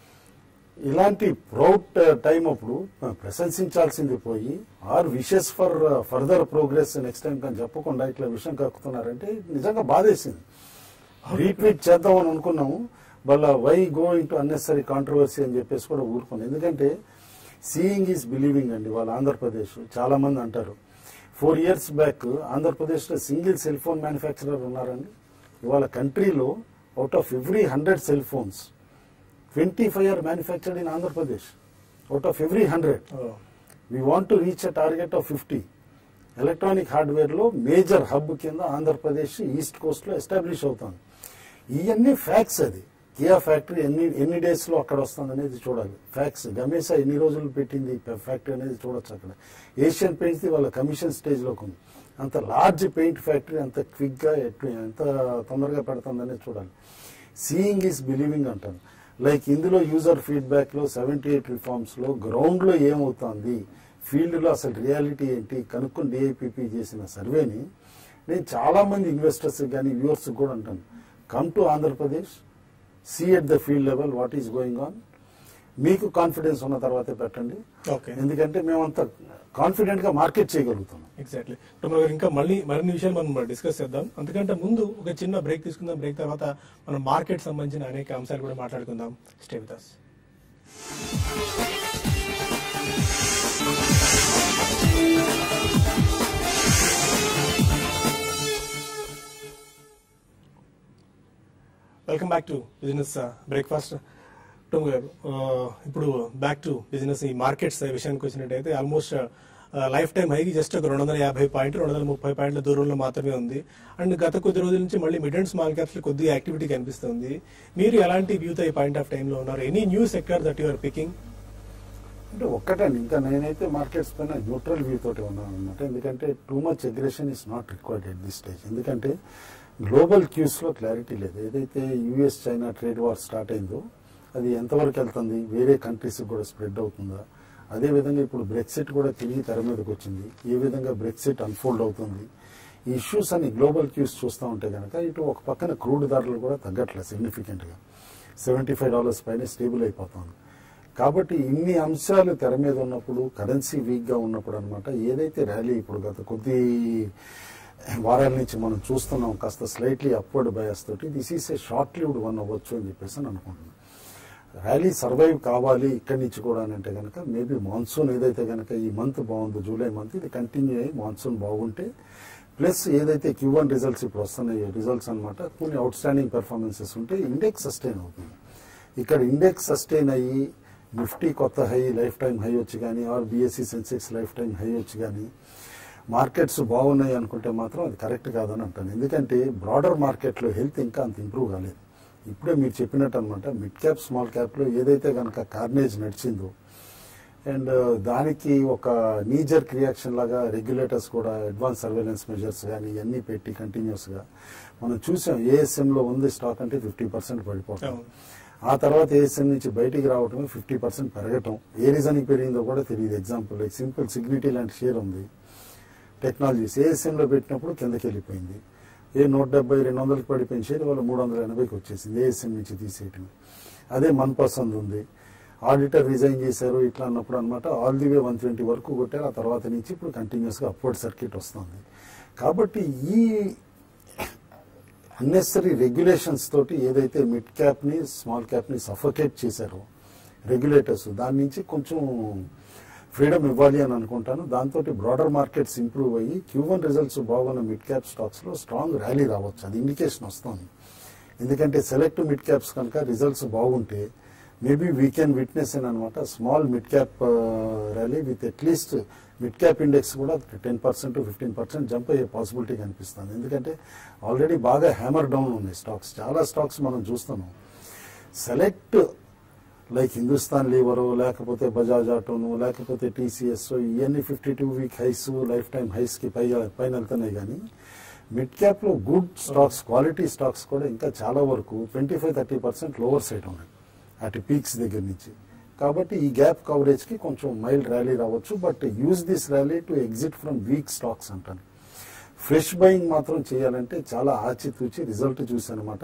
ఇలాంటి ప్రౌడ్ టైం అప్పుడు ప్రశంసించాల్సింది పోయి our wishes for further progress next time కానీ చెప్పకుండా ఇట్లా విషయం కక్కుతున్నారంటే నిజంగా బాధేసింది రీట్వీట్ చేద్దామని అనుకున్నాము మళ్ళా why going to unnecessary controversy అని చెప్పేసి కూడా ఊరుకున్నాం ఎందుకంటే సీయింగ్ ఈజ్ బిలీవింగ్ అండి వాళ్ళ ఆంధ్రప్రదేశ్ చాలా మంది అంటారు ఫోర్ ఇయర్స్ బ్యాక్ ఆంధ్రప్రదేశ్లో సింగిల్ సెల్ ఫోన్ మ్యానుఫ్యాక్చరర్ ఉన్నారండి ఇవాళ కంట్రీలో out of every hundred cell phones twenty five are manufactured in Andhra Pradesh out of every hundred we want to reach a target of fifty electronic hardware లో మేజర్ హబ్ కింద ఆంధ్రప్రదేశ్ ఈస్ట్ కోస్ట్ లో ఎస్టాబ్లిష్ అవుతుంది ఇవన్నీ ఫ్యాక్ట్స్ అది కియా ఫ్యాక్టరీ ఎన్ని ఎన్ని డేస్ లో అక్కడ వస్తుంది అనేది చూడాలి ఫ్యాక్ట్స్ గమేసా ఎన్ని రోజులు పెట్టింది ఫ్యాక్టరీ అనేది చూడొచ్చు అక్కడ ఏషియన్ పెయింట్స్ ది వాళ్ళ కమిషన్ స్టేజ్ లోకి ఉంది అంత లార్జ్ పెయింట్ ఫ్యాక్టరీ అంత క్విక్ గా ఎటు- ఎంత తొందరగా పెడుతుంది అనేది చూడాలి సీయింగ్ ఈస్ బిలీవింగ్ అంటాను లైక్ ఇందులో యూజర్ ఫీడ్బ్యాక్ లో సెవెంటీ ఎయిట్ రిఫార్మ్స్ లో గ్రౌండ్ లో ఏమవుతోంది ఫీల్డ్ లో అసలు రియాలిటీ ఏంటి కనుక్కొని డిఐపిపి చేసిన సర్వేని నేను చాలా మంది ఇన్వెస్టర్స్ కానీ వ్యూవర్స్ కూడా అంటాను come to Andhra Pradesh see at the field level what is going on మీకు కాన్ఫిడెన్స్ ఉన్న తర్వాతే పెట్టండి ఓకే ఎందుకంటే మేమంత కాన్ఫిడెంట్ గా మార్కెట్ చేయగలుగుతున్నాం ఎగ్జాక్ట్లీ టుమారో గారు ఇంకా మళ్ళీ మరిన్ని విషయాలు మనం డిస్కస్ చేద్దాం అందుకంటే ముందు ఒక చిన్న బ్రేక్ తీసుకుందాం బ్రేక్ తర్వాత మనం మార్కెట్ సంబంధించిన అనేక అంశాలు కూడా మాట్లాడుకుందాం stay with us. Welcome back to business breakfast టోమ్ గారు ఆ, ఇప్పుడు బ్యాక్ టు బిజినెస్ ఈ మార్కెట్స్ విషయానికి వచ్చినట్టయితే ఆల్మోస్ట్ లైఫ్ టైం హైకి జస్ట్ ఒక రెండు వందల యాభై పాయింట్ రెండు వందల ముప్పై పాయింట్ల దూరంలో మాత్రమే ఉంది అండ్ గత కొద్ది రోజుల నుంచి మళ్ళీ మిడ్ అండ్ స్మాల్ క్యాప్స్ కొద్దిగా యాక్టివిటీ కనిపిస్తుంది మీరు ఎలాంటి వ్యూతో ఈ పాయింట్ ఆఫ్ టైంలో ఉన్నారు any new sector that your picking అంటే ఒక్కటండి ఇంకా నేనైతే మార్కెట్స్ పైన న్యూట్రల్ వ్యూ తోటి ఉన్నాను అనమాట ఎందుకంటే too much aggression is not required at this stage ఎందుకంటే గ్లోబల్ క్యూస్ లో క్లారిటీ లేదు ఏదైతే US China trade war start అయిందో అది ఎంతవరకు వెళ్తుంది వేరే కంట్రీస్ కూడా స్ప్రెడ్ అవుతుందా అదే విధంగా ఇప్పుడు బ్రెక్సిట్ కూడా తిరిగి తెర మీదకి వచ్చింది ఏ విధంగా బ్రెక్సిట్ అన్ఫోల్డ్ అవుతుంది ఈ ఇష్యూస్ అని గ్లోబల్ క్యూస్ చూస్తూ ఉంటే కనుక ఇటు ఒక పక్కన క్రూడ్ ధరలు కూడా తగ్గట్లేదు సిగ్నిఫికెంట్ గా సెవెంటీ ఫైవ్ డాలర్స్ పైన స్టేబుల్ అయిపోతుంది కాబట్టి ఇన్ని అంశాలు తెర మీద ఉన్నప్పుడు కరెన్సీ వీక్ గా ఉన్నప్పుడు అనమాట ఏదైతే ర్యాలీ ఇప్పుడు గత కొద్ది వారాల నుంచి మనం చూస్తున్నాం కాస్త స్లైట్లీ అప్వర్డ్ బయాస్ తోటి this is a short lived one అవ్వచ్చు అని చెప్పేసి అని అనుకుంటున్నాను ర్యాలీ సర్వైవ్ కావాలి ఇక్కడి నుంచి కూడా అని అంటే కనుక మేబీ మాన్సూన్ ఏదైతే కనుక ఈ మంత్ బాగుందో జూలై మంత్ ఇది కంటిన్యూ అయ్యి మాన్సూన్ బాగుంటే ప్లస్ ఏదైతే క్యూ వన్ రిజల్ట్స్ ఇప్పుడు వస్తున్నాయో రిజల్ట్స్ అన్నమాట కొన్ని అవుట్ స్టాండింగ్ పెర్ఫార్మెన్సెస్ ఉంటే ఇండెక్స్ సస్టైన్ అవుతుంది ఇక్కడ ఇండెక్స్ సస్టైన్ అయ్యి నిఫ్టీ కొత్త హై లైఫ్ టైం హై వచ్చి కానీ or BSE Sensex life time high వచ్చి కానీ మార్కెట్స్ బాగున్నాయి అనుకుంటే మాత్రం అది కరెక్ట్ కాదని అంటాను ఎందుకంటే బ్రాడర్ మార్కెట్లో హెల్త్ ఇంకా అంత ఇంప్రూవ్ కాలేదు ఇప్పుడే మీరు చెప్పినట్టు అనమాట మిడ్ క్యాప్ స్మాల్ క్యాప్లో ఏదైతే కనుక కార్నేజ్ నడిచిందో అండ్ దానికి ఒక నీజర్ రియాక్షన్ లాగా రెగ్యులేటర్స్ కూడా అడ్వాన్స్ సర్వేలెన్స్ మెజర్స్ కానీ ఇవన్నీ పెట్టి కంటిన్యూస్గా మనం చూసాం ఏఎస్ఎంలో ఉంది స్టాక్ అంటే ఫిఫ్టీ పర్సెంట్ పడిపోవటం అవును. ఆ తర్వాత ఏఎస్ఎం నుంచి బయటికి రావటం ఫిఫ్టీ పర్సెంట్ పెరగటం ఏ రీజన్కి పెరిగిందో కూడా తెలియదు ఎగ్జాంపుల్ లైక్ సింపుల్ సిగ్నిటీ లాంటి షేర్ ఉంది టెక్నాలజీస్ ఏఎస్ఎంలో పెట్టినప్పుడు కిందకి వెళ్ళిపోయింది ఏ నూట డెబ్బై రెండు వందలకి పడిపోయిన షేర్ వాళ్ళు మూడు వందల ఎనభైకి వచ్చేసింది ఏఎస్ఎం నుంచి తీసేయటం అదే మన్ పసంద్ ఉంది ఆడిటర్ రిజైన్ చేశారు ఇట్లా అన్నప్పుడు అనమాట all the way one twenty వరకు కొట్టారు ఆ తర్వాత నుంచి ఇప్పుడు కంటిన్యూస్గా అప్వర్డ్ సర్క్యూట్ వస్తుంది కాబట్టి ఈ అన్నెసరీ రెగ్యులేషన్స్ తోటి ఏదైతే మిడ్ క్యాప్ ని స్మాల్ క్యాప్ ని సఫోకేట్ చేశారో రెగ్యులేటర్స్ దాని నుంచి కొంచెం ఫ్రీడమ్ ఇవ్వాలి అని అనుకుంటాను దాంతో బ్రాడర్ మార్కెట్స్ ఇంప్రూవ్ అయ్యి క్యూ వన్ రిజల్ట్స్ బాగున్న మిడ్ క్యాప్ స్టాక్స్ లో స్ట్రాంగ్ ర్యాలీ రావచ్చు అది ఇండికేషన్ వస్తుంది ఎందుకంటే సెలెక్ట్ మిడ్ క్యాప్స్ కనుక రిజల్ట్స్ బాగుంటే మేబీ వీ కెన్ విట్నెస్ అని అనమాట small mid cap rally with at least mid cap index కూడా ten percent fifteen percent jump అయ్యే పాసిబిలిటీ కనిపిస్తుంది ఎందుకంటే ఆల్రెడీ బాగా హ్యామర్ డౌన్ ఉన్నాయి స్టాక్స్ చాలా స్టాక్స్ మనం చూస్తున్నాం సెలెక్ట్ లైక్ హిందుస్థాన్ లీవరు లేకపోతే బజాజ్ ఆటోను లేకపోతే టీసీఎస్ ఇవన్నీ fifty two week highs life time highs కి పై పైన వెళ్తున్నాయి కానీ మిడ్ క్యాప్ లో గుడ్ స్టాక్స్ క్వాలిటీ స్టాక్స్ కూడా ఇంకా చాలా వరకు twenty five thirty percent lower side ఉన్నాయి అటు పీక్స్ దగ్గర నుంచి కాబట్టి ఈ గ్యాప్ కవరేజ్ కి కొంచెం మైల్డ్ ర్యాలీ రావచ్చు but use this rally to exit from weak stocks అంటాను ఫ్రెష్ బయింగ్ మాత్రం చేయాలంటే చాలా ఆచితూచి రిజల్ట్ చూసానమాట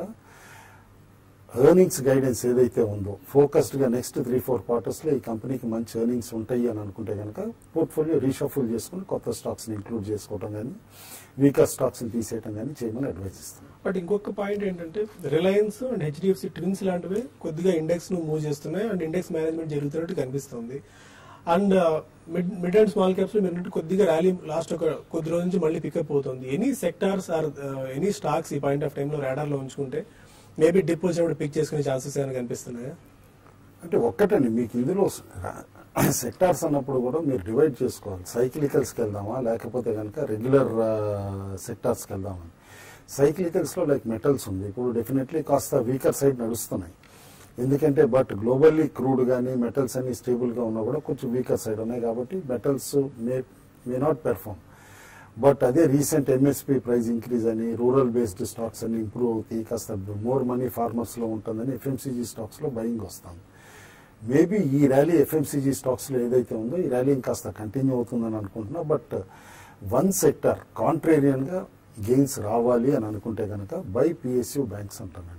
ఎర్నింగ్స్ గైడెన్స్ ఏదైతే ఉందో ఫోకస్డ్ గా నెక్స్ట్ త్రీ ఫోర్ క్వార్టర్స్ లో ఈ కంపెనీకి మంచి ఎర్నింగ్స్ ఉంటాయి అని అనుకుంటే కనుక పోర్ట్ఫోలియో రీషఫుల్ చేసుకుని కొత్త స్టాక్స్ ని ఇంక్లూడ్ చేసుకోవడం కానీ వీకర్ స్టాక్స్ ని తీసేయడం కానీ చేయమని అడ్వైజ్ ఇస్తాను బట్ ఇంకొక పాయింట్ ఏంటంటే రిలయన్స్ అండ్ హెచ్డిఎఫ్సి ట్విన్స్ లాంటివి కొద్దిగా ఇండెక్స్ ను మూవ్ చేస్తున్నాయి అండ్ ఇండెక్స్ మేనేజ్మెంట్ జరుగుతున్నట్టు కనిపిస్తుంది and mid mid and small caps మీరు అన్నట్టు కొద్దిగా ర్యాలీ లాస్ట్ ఒక కొద్ది రోజు నుంచి మళ్ళీ పికప్ అవుతుంది any sectors or any stocks ఈ పాయింట్ ఆఫ్ టైంలో రాడార్ లో ఉంచుకుంటే మేబీ డిప్ వచ్చినప్పుడు పిక్ చేసుకునే ఛాన్సెస్ ఏమైనా కనిపిస్తున్నాయా అంటే ఒక్కటండి మీకు ఇందులో సెక్టార్స్ అన్నప్పుడు కూడా మీరు డివైడ్ చేసుకోవాలి సైక్లికల్స్కి వెళ్దామా లేకపోతే కనుక రెగ్యులర్ సెక్టార్స్కి వెళ్దామా సైక్లికల్స్లో లైక్ మెటల్స్ ఉంది ఇప్పుడు డెఫినెట్లీ కాస్త వీకర్ సైడ్ నడుస్తున్నాయి ఎందుకంటే బట్ గ్లోబల్లీ క్రూడ్ కానీ మెటల్స్ అన్ని స్టేబుల్గా ఉన్నా కూడా కొంచెం వీకర్ సైడ్ ఉన్నాయి కాబట్టి metals may may not perform but అదే రీసెంట్ ఎంఎస్పీ ప్రైస్ ఇంక్రీజ్ అని రూరల్ బేస్డ్ స్టాక్స్ అన్ని ఇంప్రూవ్ అవుతాయి కాస్త మోర్ మనీ ఫార్మర్స్ లో ఉంటుందని ఎఫ్ఎంసీజీ స్టాక్స్ లో బయింగ్ వస్తాం మేబీ ఈ ర్యాలీ ఎఫ్ఎంసీజీ స్టాక్స్ లో ఏదైతే ఉందో ఈ ర్యాలీ కాస్త కంటిన్యూ అవుతుందని అనుకుంటున్నా బట్ వన్ సెక్టర్ కాంట్రేరియన్ గా గెయిన్స్ రావాలి అని అనుకుంటే కనుక బై పిఎస్యూ బ్యాంక్స్ అంటానండి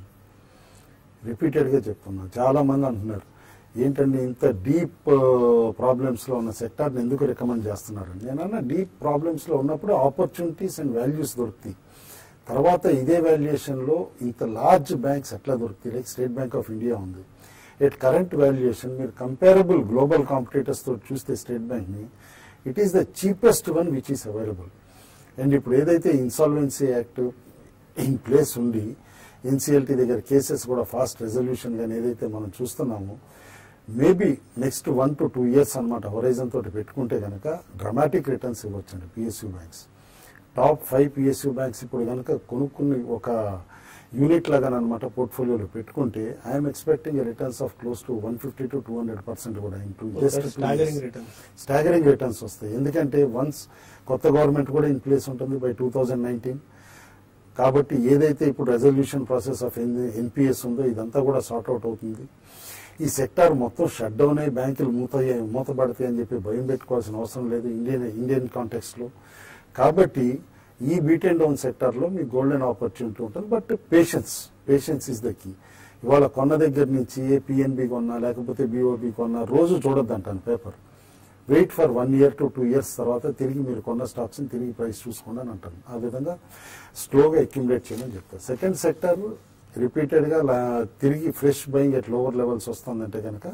రిపీటెడ్ గా చెప్తున్నా చాలా మంది అంటున్నారు ఏంటండి ఇంత డీప్ ప్రాబ్లమ్స్ లో ఉన్న సెక్టార్ ఎందుకు రికమెండ్ చేస్తున్నారు నేనన్నా డీప్ ప్రాబ్లమ్స్ లో ఉన్నప్పుడు ఆపర్చునిటీస్ అండ్ వాల్యూస్ దొరుకుతాయి తర్వాత ఇదే వాల్యుయేషన్ లో ఇంత లార్జ్ బ్యాంక్స్ ఎట్లా దొరుకుతాయి like State Bank of India ఉంది ఎట్ కరెంట్ వాల్యుయేషన్ మీరు కంపేరబుల్ గ్లోబల్ కాంపిటేటర్స్ తో చూస్తే స్టేట్ బ్యాంక్ ని it is the cheapest one which is available and ఇప్పుడు ఏదైతే ఇన్సాల్వెన్సీ యాక్ట్ ఇన్ ప్లేస్ ఉండి ఎన్సీఎల్టీ దగ్గర కేసెస్ కూడా ఫాస్ట్ రెజల్యూషన్ కానీ ఏదైతే మనం చూస్తున్నామో maybe next one to two years అనమాట హొరైజన్ తోటి పెట్టుకుంటే కనుక డ్రమాటిక్ రిటర్న్స్ ఇవ్వచ్చండి PSU banks top five PSU banks ఇప్పుడు కనుక కొనుక్కుని ఒక యూనిట్ లాగా అనమాట పోర్ట్ఫోలియోలో పెట్టుకుంటే I'm expecting returns of close to one fifty to two hundred percent కూడా into just staggering returns staggering returns వస్తాయి ఎందుకంటే వన్స్ కొత్త గవర్నమెంట్ కూడా ఇన్ ప్లేస్ ఉంటుంది బై టూ థౌజండ్ నైన్టీన్ కాబట్టి ఏదైతే ఇప్పుడు రెజల్యూషన్ ప్రాసెస్ ఆఫ్ ఎన్పిఎస్ ఉందో ఇదంతా కూడా సార్ట్ అవుట్ అవుతుంది ఈ సెక్టార్ మొత్తం షట్ డౌన్ అయ్యి బ్యాంకులు మూత మూతపడతాయి అని చెప్పి భయం పెట్టుకోవాల్సిన అవసరం లేదు ఇండియన్ ఇండియన్ కాంటెక్స్ట్ లో కాబట్టి ఈ బీట్ అండ్ డౌన్ సెక్టార్ లో మీకు గోల్డెన్ ఆపర్చునిటీ ఉంటుంది but patience patience is the key ఇవాళ కొన్న దగ్గర నుంచి ఏ పిఎన్బి కొన్నా లేకపోతే బీఓబి కొన్నా రోజు చూడొద్దు అంటాను paper wait for one year to two years తర్వాత తిరిగి మీరు కొన్న స్టాక్స్ తిరిగి ప్రైస్ చూసుకోండి అని అంటాను ఆ విధంగా స్లోగా అక్యుములేట్ చేయమని చెప్తారు సెకండ్ సెక్టర్ రిపీటెడ్ గా లా- తిరిగి fresh buying at lower levels వస్తుందంటే కనుక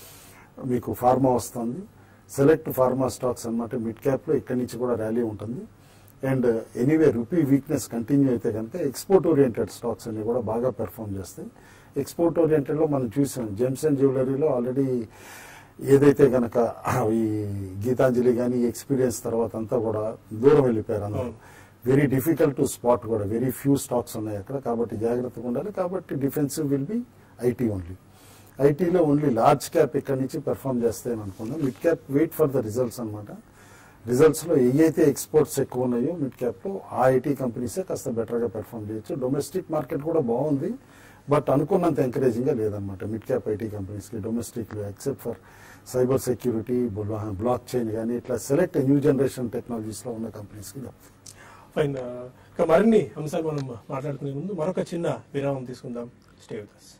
మీకు ఫార్మా వస్తుంది సెలెక్ట్ ఫార్మా స్టాక్స్ అన్నమాట మిడ్ క్యాప్ లో ఇక్కడి నుంచి కూడా ర్యాలీ ఉంటుంది and anyway rupee weakness continue అయితే కనుక ఎక్స్పోర్ట్ ఓరియంటెడ్ స్టాక్స్ అన్ని కూడా బాగా పెర్ఫామ్ చేస్తాయి ఎక్స్పోర్ట్ ఓరియంటెడ్లో మనం చూసాం జెమ్స్ అండ్ జ్యువెలరీలో ఆల్రెడీ ఏదైతే గనక ఈ గీతాంజలి కానీ ఎక్స్పీరియన్స్ తర్వాత అంతా కూడా దూరం వెళ్ళిపోయారు అందరూ అవును. వెరీ డిఫికల్ట్ టు స్పాట్ కూడా వెరీ ఫ్యూ స్టాక్స్ ఉన్నాయి అక్కడ కాబట్టి జాగ్రత్తగా ఉండాలి కాబట్టి defensive will be IT only ఐటీలో ఓన్లీ లార్జ్ క్యాప్ ఇక్కడ నుంచి పెర్ఫామ్ చేస్తాయని అనుకున్నాం mid cap wait for the results అనమాట రిజల్ట్స్ లో ఏవైతే ఎక్స్పోర్ట్స్ ఎక్కువ ఉన్నాయో మిడ్ క్యాప్ లో ఆ ఐటీ కంపెనీసే కాస్త బెటర్ గా పెర్ఫామ్ చేయొచ్చు డొమెస్టిక్ మార్కెట్ కూడా బాగుంది బట్ అనుకున్నంత ఎంకరేజింగ్ గా లేదనమాట మిడ్ క్యాప్ ఐటీ కంపెనీస్ కి డొమెస్టిక్ లో except for cyber security blockchain కానీ ఇట్లా సెలెక్ట్ న్యూ జనరేషన్ టెక్నాలజీస్ లో ఉన్న కంపెనీస్ కి ఫైన్ ఇక మరిన్ని అంశాలు మనం మాట్లాడుకునే ముందు మరొక చిన్న విరామం తీసుకుందాం stay with us.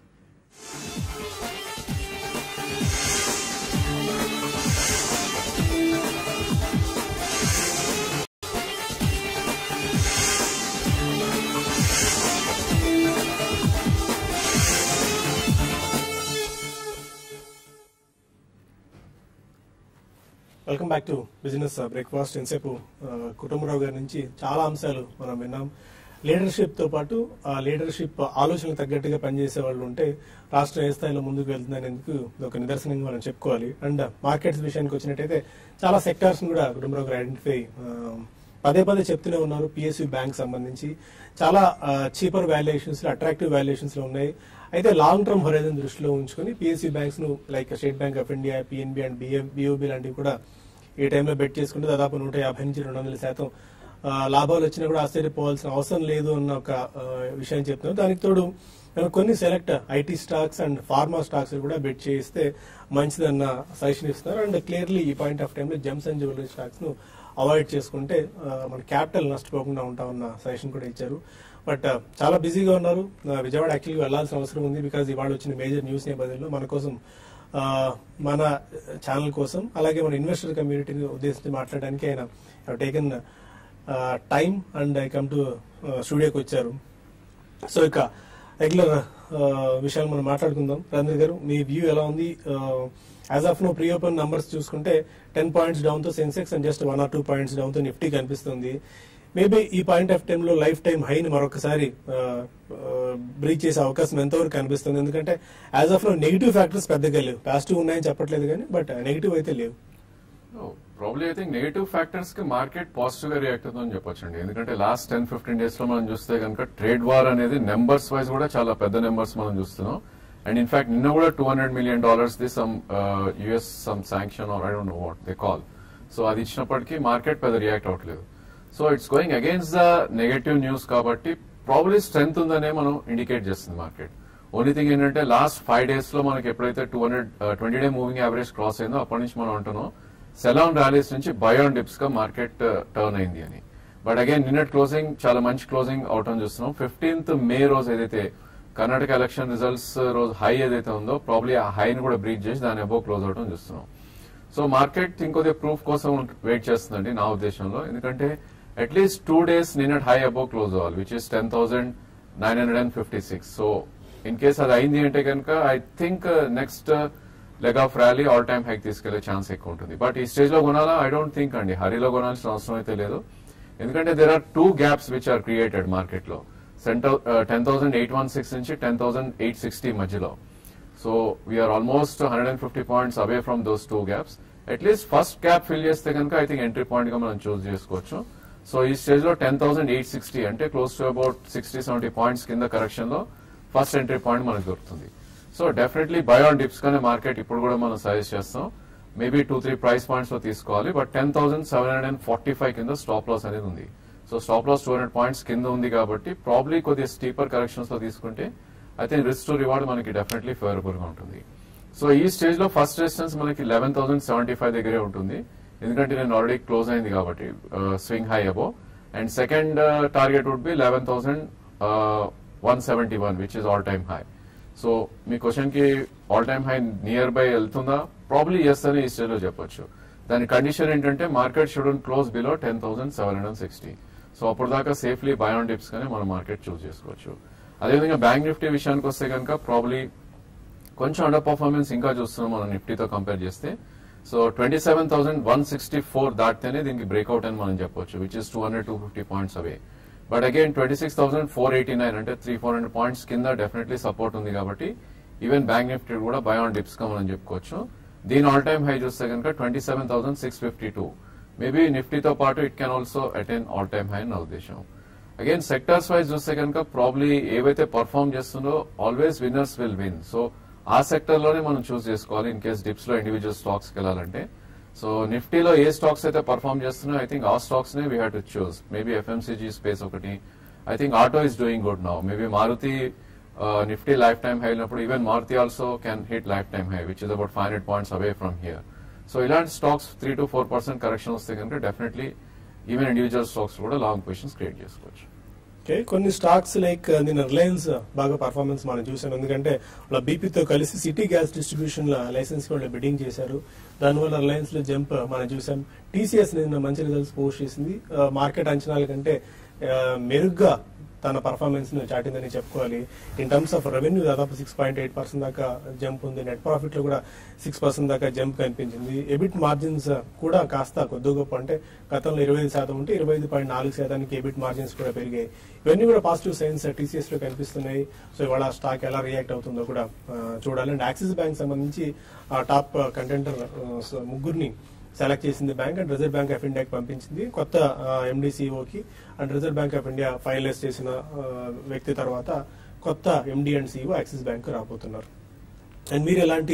Welcome back to business breakfast ఎంతసేపు ఆ, కుటుంబరావు గారి నుంచి చాలా అంశాలు మనం విన్నాం లీడర్షిప్ తో పాటు ఆ లీడర్షిప్ ఆలోచనలు తగ్గట్టుగా పనిచేసే వాళ్ళు ఉంటే రాష్ట్రం ఏ స్థాయిలో ముందుకు వెళ్తుందనేందుకు ఇది ఒక నిదర్శనంగా మనం చెప్పుకోవాలి అండ్ మార్కెట్స్ విషయానికి వచ్చినట్టయితే చాలా సెక్టార్స్ కూడా కుటుంబరావు గారు ఐడెంటిఫై పదే పదే చెప్తూనే ఉన్నారు పిఎస్యు బ్యాంక్ సంబంధించి చాలా చీపర్ వాల్యుయేషన్స్ అట్రాక్టివ్ వాల్యుయేషన్స్ లో ఉన్నాయి అయితే లాంగ్ టర్మ్ హొరైజన్ దృష్టిలో ఉంచుకొని పిఎస్యు బ్యాంక్స్ ను like State Bank of India PNB and BM BOB లాంటివి కూడా ఈ టైంలో బెట్ చేసుకుంటే దాదాపు నూట యాభై నుంచి రెండు వందల శాతం ఆ, లాభాలు వచ్చినా కూడా ఆశ్చర్యపోవాల్సిన అవసరం లేదు అన్న ఒక ఆ, విషయం చెప్తున్నారు దానికి తోడు మనం కొన్ని select IT stocks and pharma stocks కూడా బెట్ చేయిస్తే మంచిదన్న సజెషన్ ఇస్తున్నారు అండ్ క్లియర్లీ ఈ పాయింట్ ఆఫ్ టైంలో జెమ్స్ అండ్ జ్యువెలరీ స్టాక్స్ ను అవాయిడ్ చేసుకుంటే ఆ, మన క్యాపిటల్ నష్టపోకుండా ఉంటామన్న సజెషన్ కూడా ఇచ్చారు బట్ చాలా బిజీగా ఉన్నారు ఆ, విజయవాడ యాక్చువల్గా వెళ్లాల్సిన అవసరం ఉంది బికాజ్ ఇవాళ వచ్చిన మేజర్ న్యూస్ నేపథ్యంలో మన కోసం ఆ, మన ఛానల్ కోసం అలాగే మన ఇన్వెస్టర్ కమ్యూనిటీని ఉద్దేశించి మాట్లాడడానికి ఆయన taken time and I come to స్టూడియోకి వచ్చారు సో ఇక రెగ్యులర్ విషయాలు మనం మాట్లాడుకుందాం రంజిత్ గారు మీ వ్యూ ఎలా ఉంది as of now pre open numbers చూసుకుంటే టెన్ పాయింట్స్ డౌన్ తో Sensex and just one are two points down తో నిఫ్టీ కనిపిస్తుంది మేబీ ఈ పాయింట్ ఆఫ్ టైమ్ లో లైఫ్ టైం హైని మరొకసారి బ్రీచ్ చేసే అవకాశం ఎంతవరకు కనిపిస్తుంది ఎందుకంటే as of now negative factors పెద్దగా లేవు పాజిటివ్ ఉన్నాయని చెప్పట్లేదు కానీ బట్ నెగిటివ్ అయితే లేవు probably I think negative factors కి మార్కెట్ పాజిటివ్ గా రియాక్ట్ అవుతుందని చెప్పొచ్చండి ఎందుకంటే లాస్ట్ టెన్ ఫిఫ్టీన్ డేస్ లో మనం చూస్తే కనుక ట్రేడ్ వార్ అనేది నెంబర్స్ వైజ్ కూడా చాలా పెద్ద నెంబర్స్ మనం చూస్తున్నాం అండ్ ఇన్ఫాక్ట్ నిన్న కూడా two hundred million dollars the some US some sanction or I don't know what they call so అది ఇచ్చినప్పటికీ మార్కెట్ పెద్ద రియాక్ట్ అవ్వట్లేదు so it's going against the negative news కాబట్టి ప్రాబ్లీ స్ట్రెంత్ ఉందనే మనం ఇండికేట్ చేస్తుంది మార్కెట్ ఓన్లీ థింగ్ ఏంటంటే లాస్ట్ ఫైవ్ డేస్ లో మనకి ఎప్పుడైతే two hundred twenty day moving average cross అయిందో అప్పటి నుంచి మనం అంటున్నాం సెలాన్ ర్యాలీస్ నుంచి బయోన్ డిప్స్ గా మార్కెట్ టర్న్ అయింది అని బట్ అగైన్ నిన్నట్ క్లోజింగ్ చాలా మంచి క్లోజింగ్ అవటం చూస్తున్నాం ఫిఫ్టీన్త్ మే రోజు ఏదైతే కర్ణాటక ఎలక్షన్ రిజల్ట్స్ రోజు హై ఏదైతే ఉందో ప్రాబ్లీ ఆ హైని కూడా బ్రీచ్ చేసి దాని అబో క్లోజ్ అవటం చూస్తున్నాం సో మార్కెట్ ఇంకొద్ది ప్రూఫ్ కోసం వెయిట్ చేస్తుందండి నా ఉద్దేశంలో ఎందుకంటే అట్లీస్ట్ టూ డేస్ నిన్నట్ హై అబో క్లోజ్ అవ్వాలి which is ten thousand nine hundred and fifty six so in case అది అయింది అంటే కనుక I think next leg of rally all time హైక్ తీసుకెళ్లే ఛాన్స్ ఎక్కువ ఉంటుంది బట్ ఈ స్టేజ్ లో కొనాలా ఐ డోంట్ థింక్ అండి హరిలో కొనాల్సిన అవసరం అయితే లేదు ఎందుకంటే there are two gaps which are created market లో centre ten thousand eight one six నుంచి టెన్ థౌసండ్ ఎయిట్ సిక్స్టీ మధ్యలో so we are almost hundred and fifty points away from those two gaps at least first gap fill చేస్తే కనుక ఐ థింక్ ఎంట్రీ పాయింట్ గా మనం చూస్ చేసుకోవచ్చు సో ఈ స్టేజ్ లో టెన్ థౌసండ్ ఎయిట్ సిక్స్టీ అంటే close to about sixty seventy points కింద కరెక్షన్ లో ఫస్ట్ ఎంట్రీ పాయింట్ మనకు దొరుకుతుంది సో డెఫినెట్లీ బయోన్ డిప్స్ కానీ మార్కెట్ ఇప్పుడు కూడా మనం సజెస్ట్ చేస్తాం maybe two three price points లో తీసుకోవాలి but ten thousand seven hundred and forty five కింద స్టాప్ లాస్ అనేది ఉంది so stop loss two hundred points కింద ఉంది కాబట్టి ప్రాబ్లీ కొద్దిగా స్టీపర్ కరెక్షన్స్ లో తీసుకుంటే I think risk to reward మనకి డెఫినెట్లీ ఫేవరబుల్ గా ఉంటుంది సో ఈ స్టేజ్ లో ఫస్ట్ రెసిస్టెన్స్ మనకి లెవెన్ థౌసండ్ సెవెంటీ ఫైవ్ దగ్గరే ఉంటుంది ఎందుకంటే నేను ఆల్రెడీ క్లోజ్ అయింది కాబట్టి swing high above and second target would be eleven thousand one seventy one which is all time high so మీ క్వశ్చన్ కి all time high near by వెళ్తుందా ప్రాబ్లీ ఎస్ అని ఈ స్టేజ్ లో చెప్పొచ్చు దాని కండిషన్ ఏంటంటే market should close below ten thousand seven hundred sixty so అప్పుడు దాకా సేఫ్లీ బయోన్ డిప్స్ కానీ మనం మార్కెట్ చూస్ చేసుకోవచ్చు అదేవిధంగా బ్యాంక్ నిఫ్టీ విషయానికి వస్తే కనుక ప్రాబ్లీ కొంచెం అండర్ పర్ఫార్మెన్స్ ఇంకా చూస్తున్నాం మనం నిఫ్టీతో కంపేర్ చేస్తే so twenty seven thousand one sixty four దాటితేనే దీనికి బ్రేక్అవుట్ అని మనం చెప్పొచ్చు which is two hundred two fifty points away but again twenty six thousand four eighty nine అంటే త్రీ ఫోర్ హండ్రెడ్ పాయింట్స్ కింద డెఫినెట్లీ సపోర్ట్ ఉంది కాబట్టి ఈవెన్ బ్యాంక్ నిఫ్టీ కూడా బై ఆన్ డిప్స్ గా మనం చెప్పుకోవచ్చు దీని ఆల్ టైమ్ హై చూస్తే కనుక twenty seven thousand six fifty two maybe నిఫ్టీతో పాటు it can also attain all time high నా ఉద్దేశం అగైన్ సెక్టర్స్ వైజ్ చూస్తే కనుక ప్రాబ్లీ ఏవైతే పర్ఫార్మ్ చేస్తుందో always winners will win so ఆ సెక్టర్ లోనే మనం చూస్ చేసుకోవాలి ఇన్ కేస్ డిప్స్ లో ఇండివిజువల్ స్టాక్స్ కి వెళ్ళాలంటే సో నిఫ్టీలో ఏ స్టాక్స్ అయితే పర్ఫార్మ్ చేస్తున్నాయో ఐ థింక్ ఆ స్టాక్స్ నే we have to choose maybe FMCG space ఒకటి I think auto is doing good now maybe Maruti Nifty life time high అయినప్పుడు even Maruti also can hit life time high which is about five hundred points away from here so ఇలాంటి stocks three to four percent correction వస్తే కనుక డెఫినెట్లీ ఈవెన్ ఇండివిజువల్ స్టాక్స్ కూడా లాంగ్ పొజిషన్స్ క్రియేట్ చేసుకోవచ్చు ఓకే కొన్ని స్టాక్స్ లైక్ నిన్న రిలయన్స్ బాగా పర్ఫార్మెన్స్ మనం చూసాం ఎందుకంటే వాళ్ళ బీపీతో కలిసి సిటీ గ్యాస్ డిస్ట్రిబ్యూషన్ లైసెన్స్ వాళ్ళు బిడ్డింగ్ చేశారు దానివల్ల రిలయన్స్ లో జంప్ మనం చూసాం టీసీఎస్ నిన్న మంచి రిజల్ట్స్ పోస్ట్ చేసింది మార్కెట్ అంచనాల కంటే ఆ, మెరుగ్గా తన పర్ఫార్మెన్స్ ను చాటిందని చెప్పుకోవాలి ఇన్ టర్మ్స్ ఆఫ్ రెవెన్యూ దాదాపు సిక్స్ పాయింట్ ఎయిట్ పర్సెంట్ దాకా జంప్ ఉంది నెట్ ప్రాఫిట్ లో కూడా సిక్స్ పర్సెంట్ దాకా జంప్ కనిపించింది ఎబిట్ మార్జిన్స్ కూడా కాస్త కొద్ది గొప్ప అంటే గతంలో ఇరవై ఐదు శాతం ఉంటే ఇరవై ఐదు పాయింట్ నాలుగు శాతానికి ఎబిట్ మార్జిన్స్ కూడా పెరిగాయి ఇవన్నీ కూడా పాజిటివ్ సైన్స్ టీసీఎస్ లో కనిపిస్తున్నాయి సో ఇవాళ స్టాక్ ఎలా రియాక్ట్ అవుతుందో కూడా ఆ, చూడాలి అండ్ యాక్సిస్ బ్యాంక్ సంబంధించి ఆ టాప్ కంటెంటర్ ముగ్గురిని సెలెక్ట్ చేసింది bank and Reserve Bank of ఇండియాకి పంపించింది కొత్త ఎండిసిఓకి and Reserve Bank of India finalise చేసిన ఆ, వ్యక్తి తర్వాత కొత్త MD and CEO Axis Bank రాబోతున్నారు అండ్ మీరు ఎలాంటి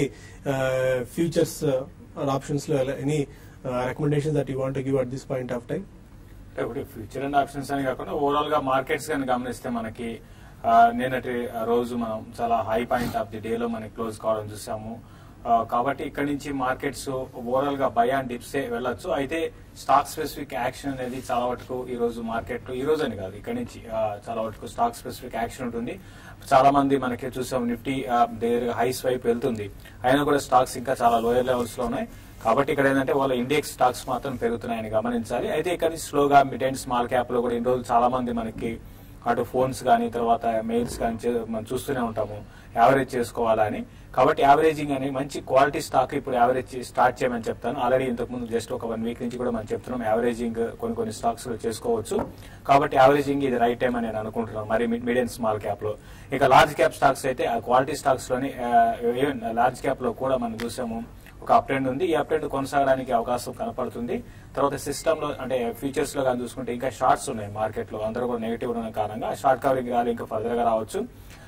ఫ్యూచర్స్ ఆప్షన్స్ లో any recommendation that you want give at this point of time అంటే ఒకటి ఫ్యూచర్ అండ్ ఆప్షన్స్ అని కాకుండా ఓవరాల్ గా మార్కెట్స్ కానీ గమనిస్తే మనకి ఆ, నిన్నటి రోజు మనం చాలా high point of the day లో మనకి క్లోజ్ కావడం చూసాము ఆ, కాబట్టి ఇక్కడ నుంచి మార్కెట్స్ ఓవరాల్ గా బై అండ్ డిప్స్ వెళ్ళొచ్చు అయితే స్టాక్ స్పెసిఫిక్ యాక్షన్ అనేది చాలా వరకు ఈ రోజు మార్కెట్ ఈ రోజు అని కాదు ఇక్కడ నుంచి ఆ, చాలా వరకు స్టాక్ స్పెసిఫిక్ యాక్షన్ ఉంటుంది చాలా మంది మనకి చూసాం నిఫ్టీ దగ్గర హైస్ వైపు వెళ్తుంది అయినా కూడా స్టాక్స్ ఇంకా చాలా లోయర్ లెవెల్స్ లో ఉన్నాయి కాబట్టి ఇక్కడ ఏంటంటే వాళ్ళ ఇండెక్స్ స్టాక్స్ మాత్రం పెరుగుతున్నాయని గమనించాలి అయితే ఇక్కడ నుంచి స్లోగా మిడ్ అండ్ స్మాల్ క్యాప్ లో కూడా ఇన్ని రోజులు చాలా మంది మనకి అటు ఫోన్స్ కానీ తర్వాత మెయిల్స్ కానీ చే- మనం చూస్తూనే ఉంటాము యావరేజ్ చేసుకోవాలని కాబట్టి యావరేజింగ్ అని మంచి క్వాలిటీ స్టాక్ ఇప్పుడు యావరేజ్ స్టార్ట్ చేయమని చెప్తాను ఆల్రెడీ ఇంతకు ముందు జస్ట్ ఒక వన్ వీక్ నుంచి కూడా మనం చెప్తున్నాం యావరేజింగ్ కొన్ని కొన్ని స్టాక్స్ లో చేసుకోవచ్చు కాబట్టి యావరేజింగ్ ఇది రైట్ టైం అని నేను అనుకుంటున్నాను మరి మిడ్ అండ్ స్మాల్ క్యాప్ లో ఇక లార్జ్ క్యాప్ స్టాక్స్ అయితే ఆ క్వాలిటీ స్టాక్స్ లోని ఈవెన్ లార్జ్ క్యాప్ లో కూడా మనం చూసాము ఒక అప్ ట్రెండ్ ఉంది ఈ అప్ ట్రెండ్ కొనసాగడానికి అవకాశం కనపడుతుంది తర్వాత సిస్టమ్ లో అంటే ఫ్యూచర్స్ లో కానీ చూసుకుంటే ఇంకా షార్ట్స్ ఉన్నాయి మార్కెట్ లో అందరూ కూడా నెగిటివ్ ఉన్న కారణంగా షార్ట్ కవరింగ్ రాలి ఇంకా ఫర్దర్ గా రావచ్చు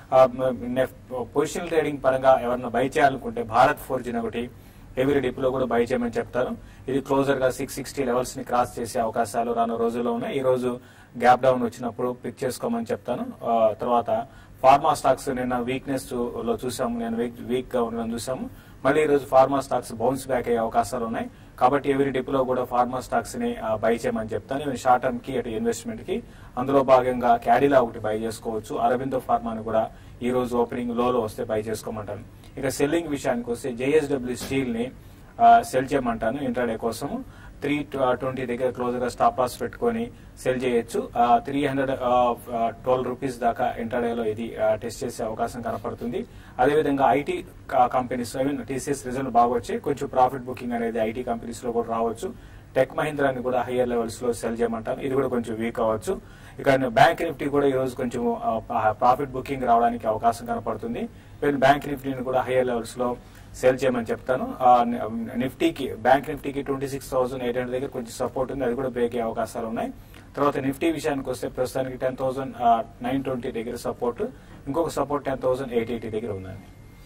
పొజిషనల్ ట్రేడింగ్ పరంగా ఎవరైనా బై చేయాలనుకుంటే భారత్ ఫోర్జిన్ ఒకటి హెవీ డిప్ లో కూడా బై చేయమని చెప్తారు ఇది క్లోజర్ గా సిక్స్ సిక్స్టీ లెవెల్స్ ని క్రాస్ చేసే అవకాశాలు రాను రోజుల్లో ఉన్నాయి ఈ రోజు గ్యాప్ డౌన్ వచ్చినప్పుడు పిక్ చేసుకోమని చెప్తాను ఆ, తర్వాత ఫార్మా స్టాక్స్ నిన్న వీక్నెస్ లో చూసాము నేను వీక్ వీక్ గా ఉండడం చూసాము మళ్ళీ ఈ రోజు ఫార్మా స్టాక్స్ బౌన్స్ బ్యాక్ అయ్యే అవకాశాలు ఉన్నాయి కాబట్టి ఎవరి డిప్ లో కూడా ఫార్మా స్టాక్స్ ని బై చేయమని చెప్తాను ఇవన్నీ షార్ట్ టర్మ్ కి అటు ఇన్వెస్ట్మెంట్ కి అందులో భాగంగా క్యాడిలా ఒకటి బై చేసుకోవచ్చు అరవిందో ఫార్మాని కూడా ఈ రోజు ఓపెనింగ్ లో లో వస్తే బై చేసుకోమంటాను ఇక సెల్లింగ్ విషయానికి వస్తే జేఎస్డబ్ల్యూ స్టీల్ ని సెల్ చేయమంటాను ఇంట్రాడే కోసం త్రీ ట్వంటీ దగ్గర క్లోజ్ గా స్టాప్ లాస్ పెట్టుకొని సెల్ చేయొచ్చు త్రీ హండ్రెడ్ ట్వెల్వ్ రూపీస్ దాకా ఇంటర్డేలో ఇది టెస్ట్ చేసే అవకాశం కనపడుతుంది అదేవిధంగా ఐటీ కంపెనీస్ ఐ టీసీఎస్ రిజల్ట్ బాగా వచ్చాయి కొంచెం ప్రాఫిట్ బుకింగ్ అనేది ఐటీ కంపెనీస్ లో కూడా రావచ్చు టెక్ మహీంద్రాని కూడా హయ్యర్ లెవెల్స్ లో సెల్ చేయమంటాను ఇది కూడా కొంచెం వీక్ అవ్వచ్చు ఇక బ్యాంక్ నిఫ్టీ కూడా ఈ రోజు కొంచెం ప్రాఫిట్ బుకింగ్ రావడానికి అవకాశం కనపడుతుంది బ్యాంక్ నిఫ్టీని కూడా హయ్యర్ లెవెల్స్ లో సేల్ చేయమని చెప్తాను ఆ, ని- నిఫ్టీకి బ్యాంక్ నిఫ్టీకి twenty six thousand eight hundred దగ్గర కొంచెం సపోర్ట్ ఉంది అది కూడా బ్రేక్ అయ్యే అవకాశాలు ఉన్నాయి తర్వాత నిఫ్టీ విషయానికి వస్తే ప్రస్తుతానికి టెన్ థౌసండ్ నైన్ ట్వంటీ దగ్గర సపోర్ట్ ఇంకొక support ten thousand eight eighty దగ్గర ఉందండి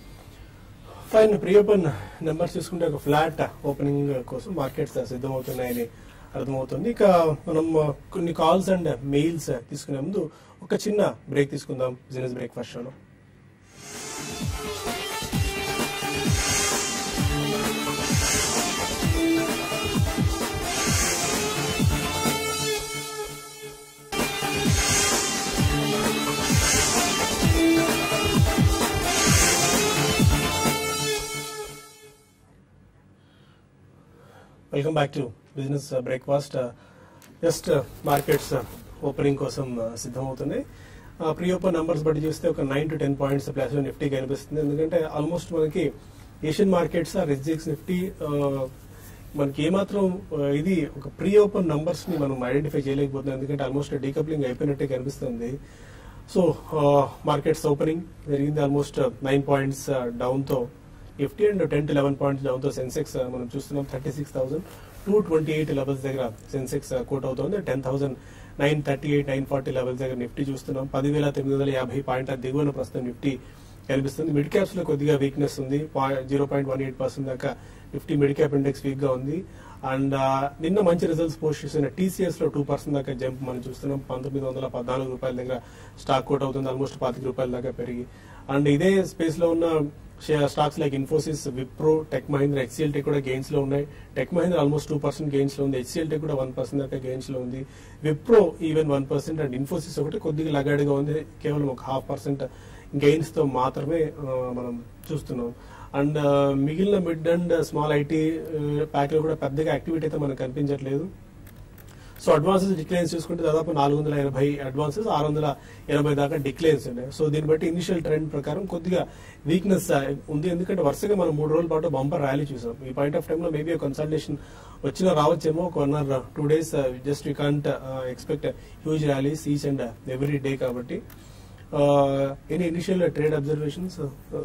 ఫైన్ ప్రీ ఓపెన్ నెంబర్స్ చూసుకుంటే ఒక ఫ్లాట్ ఓపెనింగ్ కోసం మార్కెట్స్ సిద్ధమవుతున్నాయని అర్థమవుతుంది ఇక మనం కొన్ని కాల్స్ అండ్ మెయిల్స్ తీసుకునే ముందు ఒక చిన్న బ్రేక్ తీసుకుందాం బిజినెస్ బ్రేక్ఫాస్ట్ షోలో welcome back to business breakfast just markets opening కోసం uh, సిద్ధమవుతున్నాయి ప్రీ ఓపెన్ నంబర్స్ బట్టి చూస్తే ఒక nine to ten points plus Nifty కనిపిస్తుంది ఎందుకంటే ఆల్మోస్ట్ మనకి ఏషియన్ మార్కెట్స్ రిజిక్స్ నిఫ్టీ మనకి ఏమాత్రం ఆ, ఇది ఒక ప్రీ ఓపెన్ నంబర్స్ ని మనం ఐడెంటిఫై చేయలేకపోతున్నాం ఎందుకంటే ఆల్మోస్ట్ డీకప్లింగ్ అయిపోయినట్టే కనిపిస్తుంది సో మార్కెట్స్ ఓపెనింగ్ జరిగింది ఆల్మోస్ట్ నైన్ పాయింట్స్ డౌన్ తో Nifty and ten to eleven points down తో సెన్సెక్స్ మనం చూస్తున్నాం thirty six thousand two twenty eight levels దగ్గర సెన్సెక్స్ కోట్ అవుతుంది ten thousand nine thirty eight nine forty levels దగ్గర నిఫ్టీ చూస్తున్నాం పదివేల తొమ్మిది వందల యాభై పాయింట్ల దిగువన ప్రస్తుతం నిఫ్టీ కనిపిస్తుంది మిడ్ క్యాప్స్ లో కొద్దిగా వీక్నెస్ ఉంది zero point one eight percent దాకా Nifty mid cap index weak గా ఉంది అండ్ నిన్న మంచి రిజల్ట్స్ పోస్ట్ చేసిన టీసీఎస్ లో టూ పర్సెంట్ దాకా జంప్ మనం చూస్తున్నాం పంతొమ్మిది వందల పద్నాలుగు రూపాయల దగ్గర స్టాక్ కోట్ అవుతుంది ఆల్మోస్ట్ పాతిక రూపాయల దాకా పెరిగి అండ్ ఇదే స్పేస్ లో ఉన్న stocks like Infosys Wipro Tech Mahindra HCL Tech కూడా గెయిన్స్ లో ఉన్నాయి Tech Mahindra almost two percent gains లో ఉంది హెచ్సిఎల్ టెక్ కూడా వన్ పర్సెంట్ దాకా గెయిన్స్ లో ఉంది Wipro even one percent and Infosys ఒకటి కొద్దిగా లగాడిగా ఉంది కేవలం ఒక హాఫ్ పర్సెంట్ గెయిన్స్ తో మాత్రమే ఆ, మనం చూస్తున్నాం అండ్ మిగిలిన mid and small IT pack లో కూడా పెద్దగా యాక్టివిటీ అయితే మనకు కనిపించట్లేదు సో అడ్వాన్సెస్ డిక్లైన్స్ చూసుకుంటే దాదాపు నాలుగు వందల ఎనభై అడ్వాన్సెస్ ఆరు వందల ఎనభై దాకా డిక్లైన్స్ ఉన్నాయి సో దీన్ని బట్టి ఇనిషియల్ ట్రెండ్ ప్రకారం కొద్దిగా వీక్నెస్ ఉంది ఎందుకంటే వరుసగా మనం మూడు రోజుల పాటు బంపర్ ర్యాలీ చూసాం ఈ పాయింట్ ఆఫ్ టైంలో మేబీ కన్సల్టేషన్ వచ్చినా రావచ్చేమో ఒక one are two days just you can't expect huge rallies each and every day కాబట్టి any initial trade observations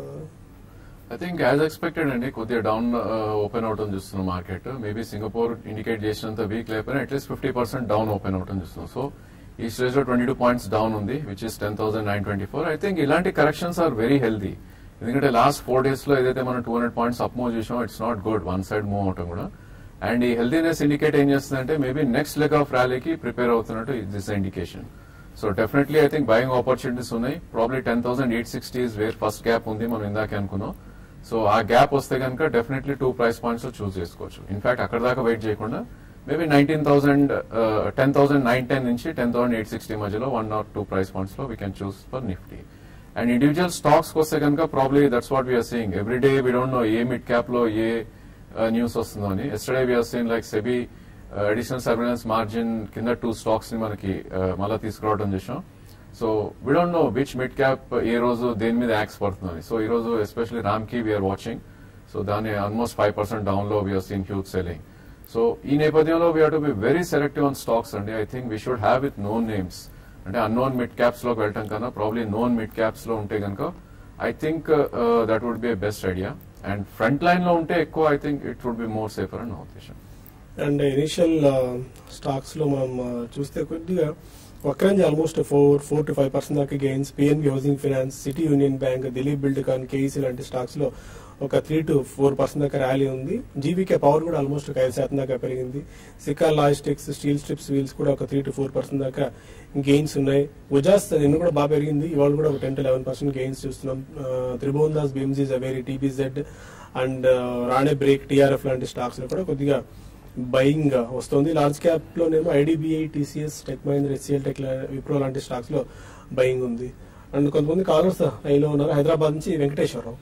I think as expected అండి కొద్దిగా డౌన్ ఓపెన్ అవటం చూస్తున్నాం మార్కెట్ మేబీ సింగపూర్ ఇండికేట్ చేసినంత వీక్ లేకపోయినా at least fifty percent down open అవటం చూస్తున్నాం సో ఈ స్టేజ్ లో ట్వంటీ టూ పాయింట్స్ డౌన్ ఉంది which is ten thousand nine twenty four I think ఇలాంటి కరెక్షన్స్ ఆర్ వెరీ హెల్దీ ఎందుకంటే లాస్ట్ ఫోర్ డేస్ లో ఏదైతే మనం two hundred points up move చేసాం it's not good one side move అవటం కూడా అండ్ ఈ హెల్దీనెస్ ఇండికేట్ ఏం చేస్తుందంటే మేబీ నెక్స్ట్ లెగ్ ఆఫ్ ర్యాలీకి ప్రిపేర్ అవుతున్నట్టు this indication so definitely I think buying opportunities ఉన్నాయి probably ten thousand eight sixty where first gap ఉంది మనం ఇందాకే అనుకున్నాం సో ఆ గ్యాప్ వస్తే కనుక definitely two price points choose చేసుకోవచ్చు ఇన్ఫాక్ట్ అక్కడ దాకా వెయిట్ చేయకుండా maybe nineteen thousand ten thousand nine ten నుంచి టెన్ థౌసండ్ ఎయిట్ సిక్స్టీ మధ్యలో one are two price points లో we can choose for Nifty and individual stocks వస్తే కనుక probably that's what we are seeing every day we don't know ఏ మిడ్ క్యాప్ లో ఏ న్యూస్ వస్తుందో అని yesterday we are seen like SEBI additional surveillance margin కింద టూ స్టాక్స్ ని మనకి uh, మళ్ళీ తీసుకురావడం చేసాం so we don't know which mid cap ఏ రోజు దేని మీద యాక్స్ పడుతుంది సో ఈ రోజు ఎస్పెషల్లీ రామ్ కి వీఆర్ వాచింగ్ సో దాని ఆల్మోస్ట్ ఫైవ్ పర్సెంట్ డౌన్ లో we are seen huge selling so ఈ నేపథ్యంలో we are to be very selective on stocks అండి I think we should have with known names అంటే అన్నోన్ మిడ్ క్యాప్స్ లోకి వెళ్ళటం కన్నా ప్రాబ్లీ నోన్ మిడ్ క్యాప్స్ లో ఉంటే కనుక I think that would be best idea and front line లో ఉంటే ఎక్కువ I think it would be more safer అని నా ఉద్దేశం అండ్ ఇనిషియల్ స్టాక్స్ లో మనం ఆ, చూస్తే కొద్దిగా వక్రంజ్ almost four four to five percent దాకా gains PNB Housing Finance City Union Bank Dilip Buildcon KEC లాంటి స్టాక్స్ లో ఒక త్రీ టు ఫోర్ పర్సెంట్ దాకా ర్యాలీ ఉంది జీవీకే పవర్ కూడా ఆల్మోస్ట్ ఒక ఐదు శాతం దాకా పెరిగింది Sical Logistics Steel Strips Wheels కూడా ఒక త్రీ టు ఫోర్ పర్సెంట్ దాకా గెయిన్స్ ఉన్నాయి గుజాస్ నిన్న కూడా బాగా పెరిగింది ఇవాళ కూడా ఒక ten to eleven percent gains చూస్తున్నాం త్రిభువన్ దాస్ బీఎంజీ Zaveri TBZ and Rane Brake TRF లాంటి స్టాక్స్ లో కూడా కొద్దిగా బయింగ్ వస్తుంది లార్జ్ క్యాప్ లోనేమో IDBI TCS Tech Mahindra HCL Tech Wipro లాంటి స్టాక్స్ లో బయింగ్ ఉంది అండ్ కొంతమంది కాలర్స్ లైన్లో ఉన్నారు హైదరాబాద్ నుంచి Venkateswararao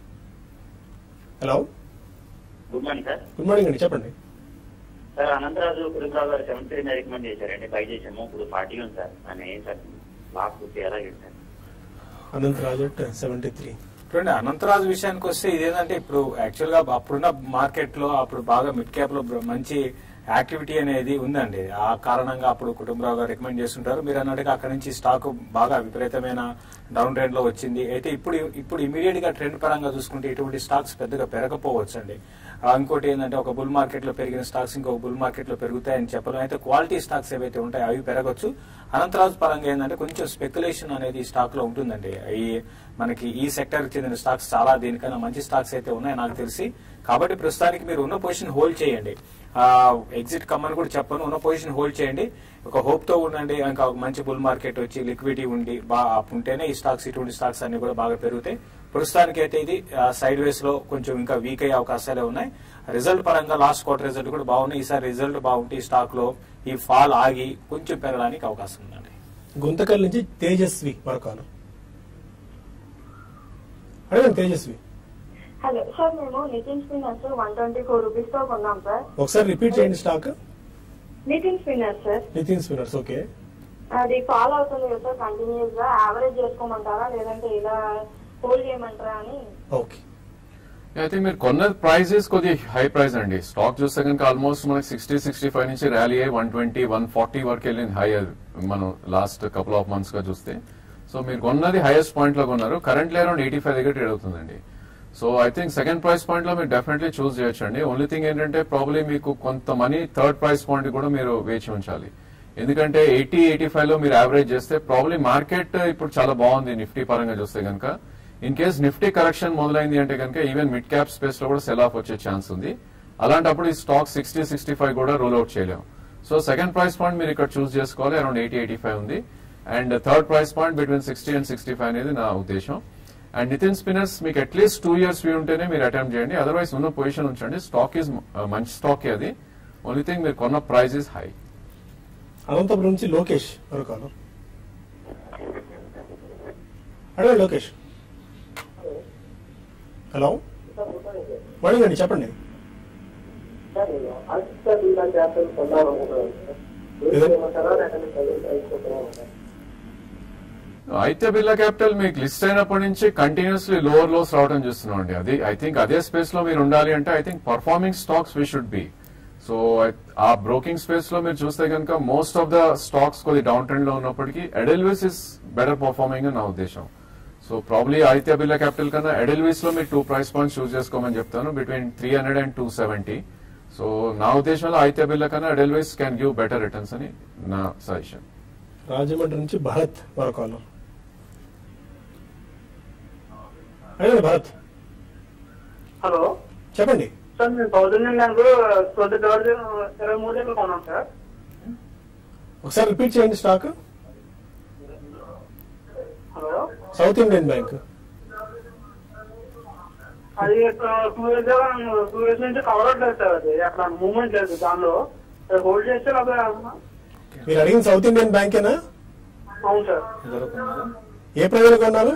hello good morning sir good morning అండి చెప్పండి sir Anantharaju Kutumbarao garu seventy three recommend చేశారండి బై చేసాము ఇప్పుడు ఫార్టీ ఉంది సార్ అని ఏం సార్ లాస్ట్ ఎలా సార్ అనంత్ రాజట్ సెవెంటీ త్రీ చూడండి అనంతరాజు విషయానికి వస్తే ఇదేంటంటే ఇప్పుడు యాక్చువల్ గా అప్పుడున్న మార్కెట్ లో అప్పుడు బాగా మిడ్ క్యాప్ లో మంచి యాక్టివిటీ అనేది ఉందండి ఆ కారణంగా అప్పుడు కుటుంబరావు గారు రికమెండ్ చేస్తుంటారు మీరు అన్నట్టుగా అక్కడ నుంచి స్టాక్ బాగా విపరీతమైన డౌన్ ట్రెండ్ లో వచ్చింది అయితే ఇప్పుడు ఇప్పుడు ఇమీడియట్ గా ట్రెండ్ పరంగా చూసుకుంటే ఇటువంటి స్టాక్స్ పెద్దగా పెరగపోవచ్చు అండి ఆ, ఇంకోటి ఏంటంటే ఒక బుల్ మార్కెట్ లో పెరిగిన స్టాక్స్ ఇంకొక బుల్ మార్కెట్ లో పెరుగుతాయని చెప్పలేం అయితే క్వాలిటీ స్టాక్స్ ఏవైతే ఉంటాయో అవి పెరగచ్చు అనంతరాజు పరంగా ఏంటంటే కొంచెం స్పెక్యులేషన్ అనేది ఈ స్టాక్ లో ఉంటుందండి ఈ మనకి ఈ సెక్టర్ కి చెందిన స్టాక్స్ చాలా దీనికన్నా మంచి స్టాక్స్ అయితే ఉన్నాయి నాకు తెలిసి కాబట్టి ప్రస్తుతానికి మీరు ఉన్న పొజిషన్ హోల్డ్ చేయండి ఎగ్జిట్ కమ్మని కూడా చెప్పను ఉన్న పొజిషన్ హోల్డ్ చేయండి ఒక హోప్ తో ఉండండి ఇంకా ఒక మంచి బుల్ మార్కెట్ వచ్చి లిక్విడిటీ ఉండి బాగా ఉంటేనే ఈ స్టాక్స్ ఇటువంటి స్టాక్స్ అన్ని కూడా బాగా పెరుగుతాయి ప్రస్తుతానికి అయితే ఇది సైడ్ వేస్ లో కొంచెం ఇంకా వీక్ అయ్యే అవకాశాలే ఉన్నాయి రిజల్ట్ పరంగా లాస్ట్ క్వార్టర్ రిజల్ట్ కూడా బాగున్నాయి ఈసారి రిజల్ట్ బాగుంటే ఈ స్టాక్ లో ఈ ఫాల్ ఆగి కొంచెం పెరగడానికి అవకాశం ఉందండి గుంతకల్ నుంచి తేజస్వి మరొకాను అడగండి తేజస్వి హలో సార్ మేము Nitin Spinners one twenty four rupees తో కొన్నాం సార్ ఒకసారి రిపీట్ చేయండి stock Nitin Spinner sir Nitin Spinners okay అది ఫాలో అవుతుంది కదా సార్ కంటిన్యూస్ గా యావరేజ్ చేసుకోమంటారా లేదంటే ఇలా హోల్డ్ చేయమంటారా అని ఓకే ఐ థింక్ మీరు కొన్న ప్రైజెస్ కొద్ది హై ప్రైస్ అండి స్టాక్ చూస్తే కనుక ఆల్మోస్ట్ మనకి సిక్స్టీ సిక్స్టీ ఫైవ్ నుంచి ర్యాలీ అయ్యి వన్ ట్వంటీ వన్ ఫార్టీ వరకు వెళ్ళింది హై మనం లాస్ట్ కపుల్ ఆఫ్ మంత్స్ గా చూస్తే సో మీరు కొన్నది హైయెస్ట్ పాయింట్ లో కొన్నారు కరెంట్లీ అరౌండ్ ఎయిటీ ఫైవ్ దగ్గర ట్రేడ్ అవుతుందండి so I think second price point లో మీరు డెఫినెట్లీ చూస్ చేయొచ్చు అండి ఓన్లీ థింగ్ ఏంటంటే ప్రాబ్లీ మీకు కొంత మనీ థర్డ్ ప్రైస్ పాయింట్ కూడా మీరు వేచి ఉంచాలి ఎందుకంటే ఎయిటీ ఎయిటీ ఫైవ్ లో మీరు యావరేజ్ చేస్తే ప్రాబ్లీ మార్కెట్ ఇప్పుడు చాలా బాగుంది నిఫ్టీ పరంగా చూస్తే కనుక ఇన్ కేస్ నిఫ్టీ కరెక్షన్ మొదలైంది అంటే కనుక ఈవెన్ మిడ్ క్యాప్ స్పేస్ లో కూడా సెల్ ఆఫ్ వచ్చే ఛాన్స్ ఉంది అలాంటప్పుడు ఈ స్టాక్ సిక్స్టీ సిక్స్టీ ఫైవ్ కూడా రూల్ అవుట్ చేయలేము సో సెకండ్ ప్రైస్ పాయింట్ మీరు ఇక్కడ చూస్ చేసుకోవాలి అరౌండ్ ఎయిటీ ఎయిటీ ఫైవ్ ఉంది and third price point between sixty and sixty five అనేది నా ఉద్దేశం అండ్ నితిన్ స్పిన్నర్స్ మీకు అట్లీస్ట్ టూ ఇయర్స్ వ్యూ ఉంటేనే మీరు అటెంప్ట్ చేయండి అదర్వైజ్ ఉన్న పొజిషన్ ఉంచండి స్టాక్ ఈజ్ మంచి స్టాక్ అది ఓన్లీ థింగ్ మీరు కొన్న ప్రైస్ ఇస్ హై అనంతపురం నుంచి లోకేష్ మరో కాలర్ అడగండి లోకేష్ హలో అడగండి చెప్పండి సార్ నేను ఆదిత్య బిర్లా క్యాపిటల్ పొందాలనుకుంటున్నాను సార్ ఏదో? ఏమంటారా లేకపోతే ప్రైవేట్ అయిపోతున్నాను సార్ అయితే బిర్లా క్యాపిటల్ మీకు లిస్ట్ అయినప్పటి నుంచి కంటిన్యూస్లీ లోవర్ లోస్ రావడం చూస్తున్నాం అండి అది ఐ థింక్ అదే స్పేస్ లో మీరు ఉండాలి అంటే I think performing stocks we should be so uh broking space లో మీరు చూస్తే కనుక మోస్ట్ ఆఫ్ ద స్టాక్స్ కొద్ది డౌన్ ట్రెండ్ లో ఉన్నప్పటికీ ఎడెల్విస్ ఇస్ బెటర్ పర్ఫార్మింగ్ నా ఉద్దేశం so probably Aditya Birla Capital కన్నా ఎడెల్విస్ లో మీరు టూ ప్రైస్ పాయింట్స్ చూస్ చేసుకోమని చెప్తాను between three hundred and two seventy so నా ఉద్దేశంలో ఆదిత్య బిర్లా కన్నా Edelweiss can give better returns అని నా సజెషన్ రాజమండ్రి నుంచి భరత్ మరో కాలర్ అడగండి భరత్ హలో చెప్పండి సార్ నేను South Indian Bank twenty third ఇరవై మూడు దగ్గర కొన్నాను సార్ ఒకసారి రిపీట్ చేయండి stock hello South Indian Bank అది టూ ఇయర్స్ టూ ఇయర్స్ నుంచి కవర్ అవట్లేదు సార్ అది అక్కడ మూవ్మెంట్ లేదు దానిలో హోల్డ్ చేస్తే లేకపోతే మీరు అడిగిన సౌత్ ఇండియన్ బ్యాంకేనా అవును సార్ ఎదుర్కొన్నారు ఏ ప్రజలు కొన్నారు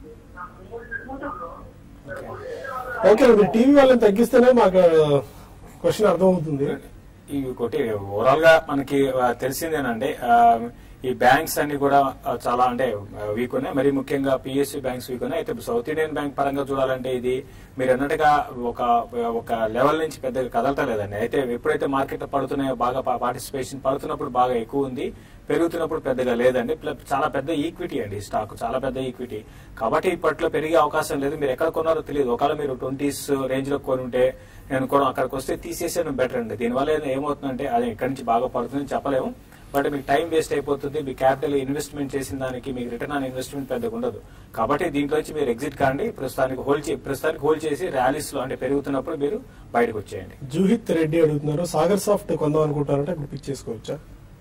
ఓకే మీరు టీవీ వాళ్ళని తగ్గిస్తేనే మాకు క్వశ్చన్ అర్థమవుతుంది ఈ ఒకటి ఓవరాల్ గా మనకి ఆ, తెలిసిందేనండి ఆ, ఈ బ్యాంక్స్ అన్ని కూడా ఆ, చాలా అంటే వీక్ ఉన్నాయి మరి ముఖ్యంగా పిఎస్సి బ్యాంక్స్ వీక్ ఉన్నాయి అయితే సౌత్ ఇండియన్ బ్యాంక్ పరంగా చూడాలంటే ఇది మీరు అన్నట్టుగా ఒక ఒక లెవెల్ నుంచి పెద్దగా కదలటలేదండి అయితే ఎప్పుడైతే మార్కెట్ పడుతున్నాయో బాగా పార్టిసిపేషన్ పడుతున్నప్పుడు బాగా ఎక్కువ ఉంది పెరుగుతున్నప్పుడు పెద్దగా లేదండి ప్లస్ చాలా పెద్ద ఈక్విటీ అండి స్టాక్ చాలా పెద్ద ఈక్విటీ కాబట్టి ఇప్పట్లో పెరిగే అవకాశం లేదు మీరు ఎక్కడ కొన్నారో తెలియదు ఒకవేళ మీరు ట్వంటీస్ రేంజ్ లో కొని ఉంటే నేను కూడా అక్కడికి వస్తే తీసేసాను బెటర్ అండి దీనివల్ల ఏదో ఏమవుతుందంటే అది ఎక్కడి నుంచి బాగా పడుతుందని చెప్పలేము బట్ మీకు టైం వేస్ట్ అయిపోతుంది మీ క్యాపిటల్ ఇన్వెస్ట్మెంట్ చేసిన దానికి మీకు రిటర్న్ ఆన్ ఇన్వెస్ట్మెంట్ పెద్దగా ఉండదు కాబట్టి దీంట్లో నుంచి మీరు ఎగ్జిట్ కాండి ప్రస్తుతానికి హోల్డ్ చే ప్రస్తుతానికి హోల్డ్ చేసి ర్యాలీస్ లో అంటే పెరుగుతున్నప్పుడు మీరు బయటకు వచ్చేయండి జూహిత్ రెడ్డి అడుగుతున్నారు సాగర్ సాఫ్ట్ కొందాం అనుకుంటారంటే ఇప్పుడు పిక్ చేసుకోవచ్చా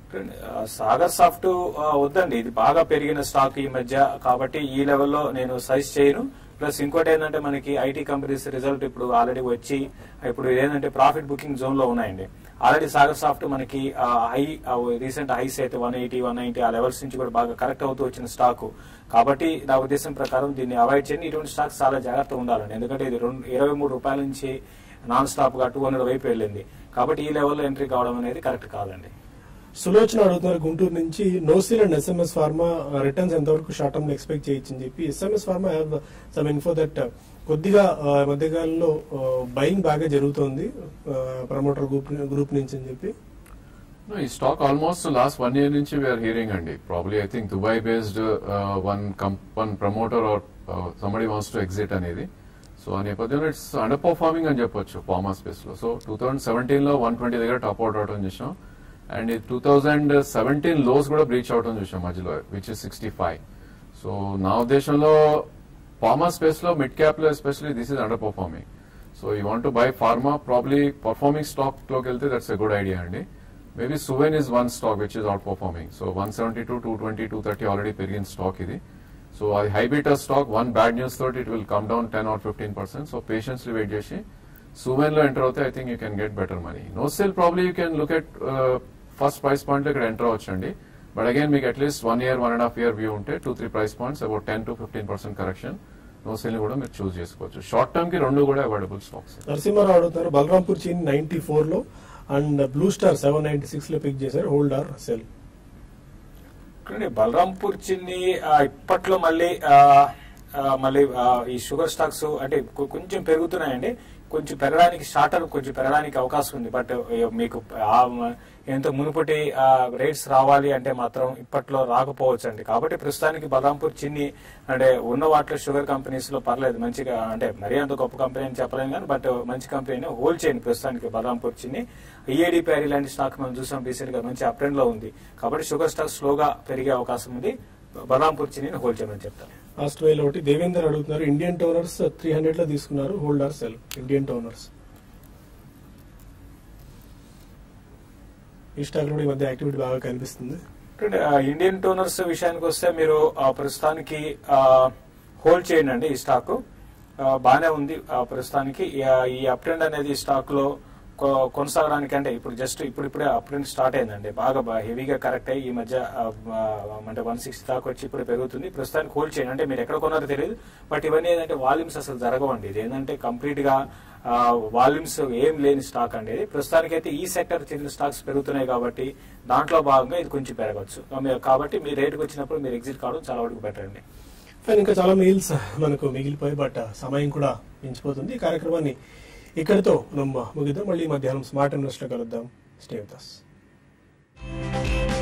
ఆ, సాగర్ సాఫ్ట్ ఆ, వద్దండి ఇది బాగా పెరిగిన స్టాక్ ఈ మధ్య కాబట్టి ఈ లెవెల్లో నేను సైజ్ చేయను ప్లస్ ఇంకోటి ఏంటంటే మనకి ఐటీ కంపెనీస్ రిజల్ట్ ఇప్పుడు ఆల్రెడీ వచ్చి ఇప్పుడు ఏంటంటే ప్రాఫిట్ బుకింగ్ జోన్ లో ఉన్నాయండి ఆల్రెడీ సాగర్ సాఫ్ట్ మనకి హై రీసెంట్ హైస్ అయితే వన్ ఎయిటీ వన్ నైన్టీ ఆ లెవెల్స్ నుంచి కూడా బాగా కరెక్ట్ అవుతూ వచ్చిన స్టాక్ కాబట్టి నా ఉద్దేశం ప్రకారం దీన్ని అవాయిడ్ చేయండి ఇటువంటి స్టాక్స్ చాలా జాగ్రత్తగా ఉండాలండి ఎందుకంటే ఇది రెండు ఇరవై మూడు రూపాయల నుంచి నాన్ స్టాప్ గా టూ హండ్రెడ్ వైపు వెళ్ళింది కాబట్టి ఈ లెవెల్లో ఎంట్రీ కావడం అనేది కరెక్ట్ కాదండి సులోచన అడుగుతున్నారు గుంటూరు నుంచి NOCIL and SMS Pharma returns ఎంతవరకు షార్ట్ టర్మ్ ఎక్స్పెక్ట్ చేయొచ్చు అని చెప్పి SMS Pharma have some info that కొద్దిగా ఆ, మధ్యకాలంలో బయింగ్ బాగా జరుగుతోంది ప్రమోటర్ గ్రూప్ గ్రూప్ నుంచి అని చెప్పి No, ఈ stock almost last one year నుంచి వీఆర్ హియరింగ్ అండి probably I think Dubai based one one promoter or somebody wants to exit అనేది సో ఆ నేపథ్యంలో ఇట్స్ అండర్ పర్ఫార్మింగ్ అని చెప్పొచ్చు ఫార్మా స్పేస్ లో సో టూ థౌసండ్ సెవెంటీన్ లో వన్ ట్వంటీ దగ్గర టాప్ అవుట్ అవడం చూసాం and two thousand seventeen lows కూడా బ్రీచ్ అవడం చూసాం మధ్యలో which is sixty five so నా ఉద్దేశంలో ఫార్మా స్పేస్ లో మిడ్ క్యాప్ లో especially this is under performing so you want buy pharma probably performing stock లోకి వెళ్తే దట్స్ ఎ గుడ్ ఐడియా అండి maybe Suven is one stock which is out performing so one seventy two two twenty two thirty already పెరిగిన స్టాక్ ఇది సో అది high beta stock one bad news తోటి it will come down ten or fifteen percent so patiently wait చేసి సువెన్ లో ఎంటర్ అవుతే I think you can get better money no sell probably you can look at first price point లో ఇక్కడ ఎంటర్ అవ్వచ్చండి బట్ అగైన్ మీకు at least one year one and half year view ఉంటే two three price points about ten to fifteen percent correction no sell కూడా మీరు చూస్ చేసుకోవచ్చు షార్ట్ టర్మ్ కి రెండు కూడా అవైలబుల్ స్టాక్స్ నరసింహారావు అడుగుతున్నారు బలరాంపూర్ చీన్ నైన్టీ ఫోర్ లో and Blue Star seven ninety six లో పిక్ చేశారు హోల్డ్ ఆర్ సెల్ చూడండి బలరాంపూర్ చిన్ని ఆ, ఇప్పట్లో మళ్ళీ ఆ, ఆ, మళ్ళీ ఆ, ఈ షుగర్ స్టాక్స్ అంటే కొ- కొంచెం పెరుగుతున్నాయండి కొంచెం పెరగడానికి షార్టర్ కొంచెం పెరగడానికి అవకాశం ఉంది బట్ మీకు ఆ ఎంతో మునుపటి రేట్స్ రావాలి అంటే మాత్రం ఇప్పట్లో రాకపోవచ్చు అండి కాబట్టి ప్రస్తుతానికి బదాంపూర్ చిన్ని అంటే ఉన్న వాటిలో షుగర్ కంపెనీస్ లో పర్లేదు మంచిగా అంటే మరీ అంత గొప్ప కంపెనీ అని చెప్పలేము కానీ బట్ మంచి కంపెనీ హోల్డ్ చేయండి ప్రస్తుతానికి బదాంపూర్ చిన్ని ఈఏడి ప్యారీ లాంటి స్టాక్ మనం చూసాం రీసెంట్ గా మంచి అప్ ట్రెండ్ లో ఉంది కాబట్టి షుగర్ స్టాక్ స్లోగా పెరిగే అవకాశం ఉంది బదాంపూర్ చిన్ని హోల్డ్ చేయమని చెప్తాను లాస్ట్ వేలో ఒకటి దేవేందర్ అడుగుతున్నారు ఇండియన్ టోనర్స్ త్రీ హండ్రెడ్ లో తీసుకున్నారు హోల్డర్ సెల్ ఇండియన్ టోనర్స్ ఈ స్టాక్ లో ఈ మధ్య యాక్టివిటీ బాగా కనిపిస్తుంది అంటే, ఆ, ఇండియన్ టోనర్స్ విషయానికి వస్తే మీరు ఆ, ప్రస్తుతానికి ఆ, హోల్డ్ చేయండి అండి ఈ స్టాక్ ఆ, బాగానే ఉంది ఆ, ప్రస్తుతానికి ఈ, ఆ, ఈ అప్ ట్రెండ్ అనేది ఈ స్టాక్ లో కొ- కొనసాగడానికి అంటే ఇప్పుడు జస్ట్ ఇప్పుడు ఇప్పుడే అప్ ట్రెండ్ స్టార్ట్ అయిందండి బాగా బా- హెవీగా కరెక్ట్ అయ్యి ఈ మధ్య ఆ, ఆ, అంటే వన్ సిక్స్టీ దాకా వచ్చి ఇప్పుడు పెరుగుతుంది ప్రస్తుతానికి హోల్డ్ చేయండి అంటే మీరు ఎక్కడ కొన్నారో తెలియదు బట్ ఇవన్నీ ఏంటంటే వాల్యూమ్స్ అసలు జరగవండి ఇది ఏంటంటే కంప్లీట్ గా వాల్యూమ్స్ ఏం లేని స్టాక్ అండి ఇది ప్రస్తుతానికైతే ఈ సెక్టర్ చెందిన స్టాక్స్ పెరుగుతున్నాయి కాబట్టి దాంట్లో భాగంగా ఇది కొంచెం పెరగవచ్చు ఆ, మీరు- కాబట్టి మీ రేటుకి వచ్చినప్పుడు మీరు ఎగ్జిట్ కావడం చాలా వరకు బెటర్ అండి ఫైన్ ఇంకా చాలా మెయిల్స్ మనకు మిగిలిపోయి బట్ సమయం కూడా మించిపోతుంది ఈ కార్యక్రమాన్ని ఇక్కడితో మనం ముగిద్దాం మళ్ళీ మధ్యాహ్నం స్మార్ట్ ఇన్వెస్టర్ కలుద్దాం స్టే విత్ us.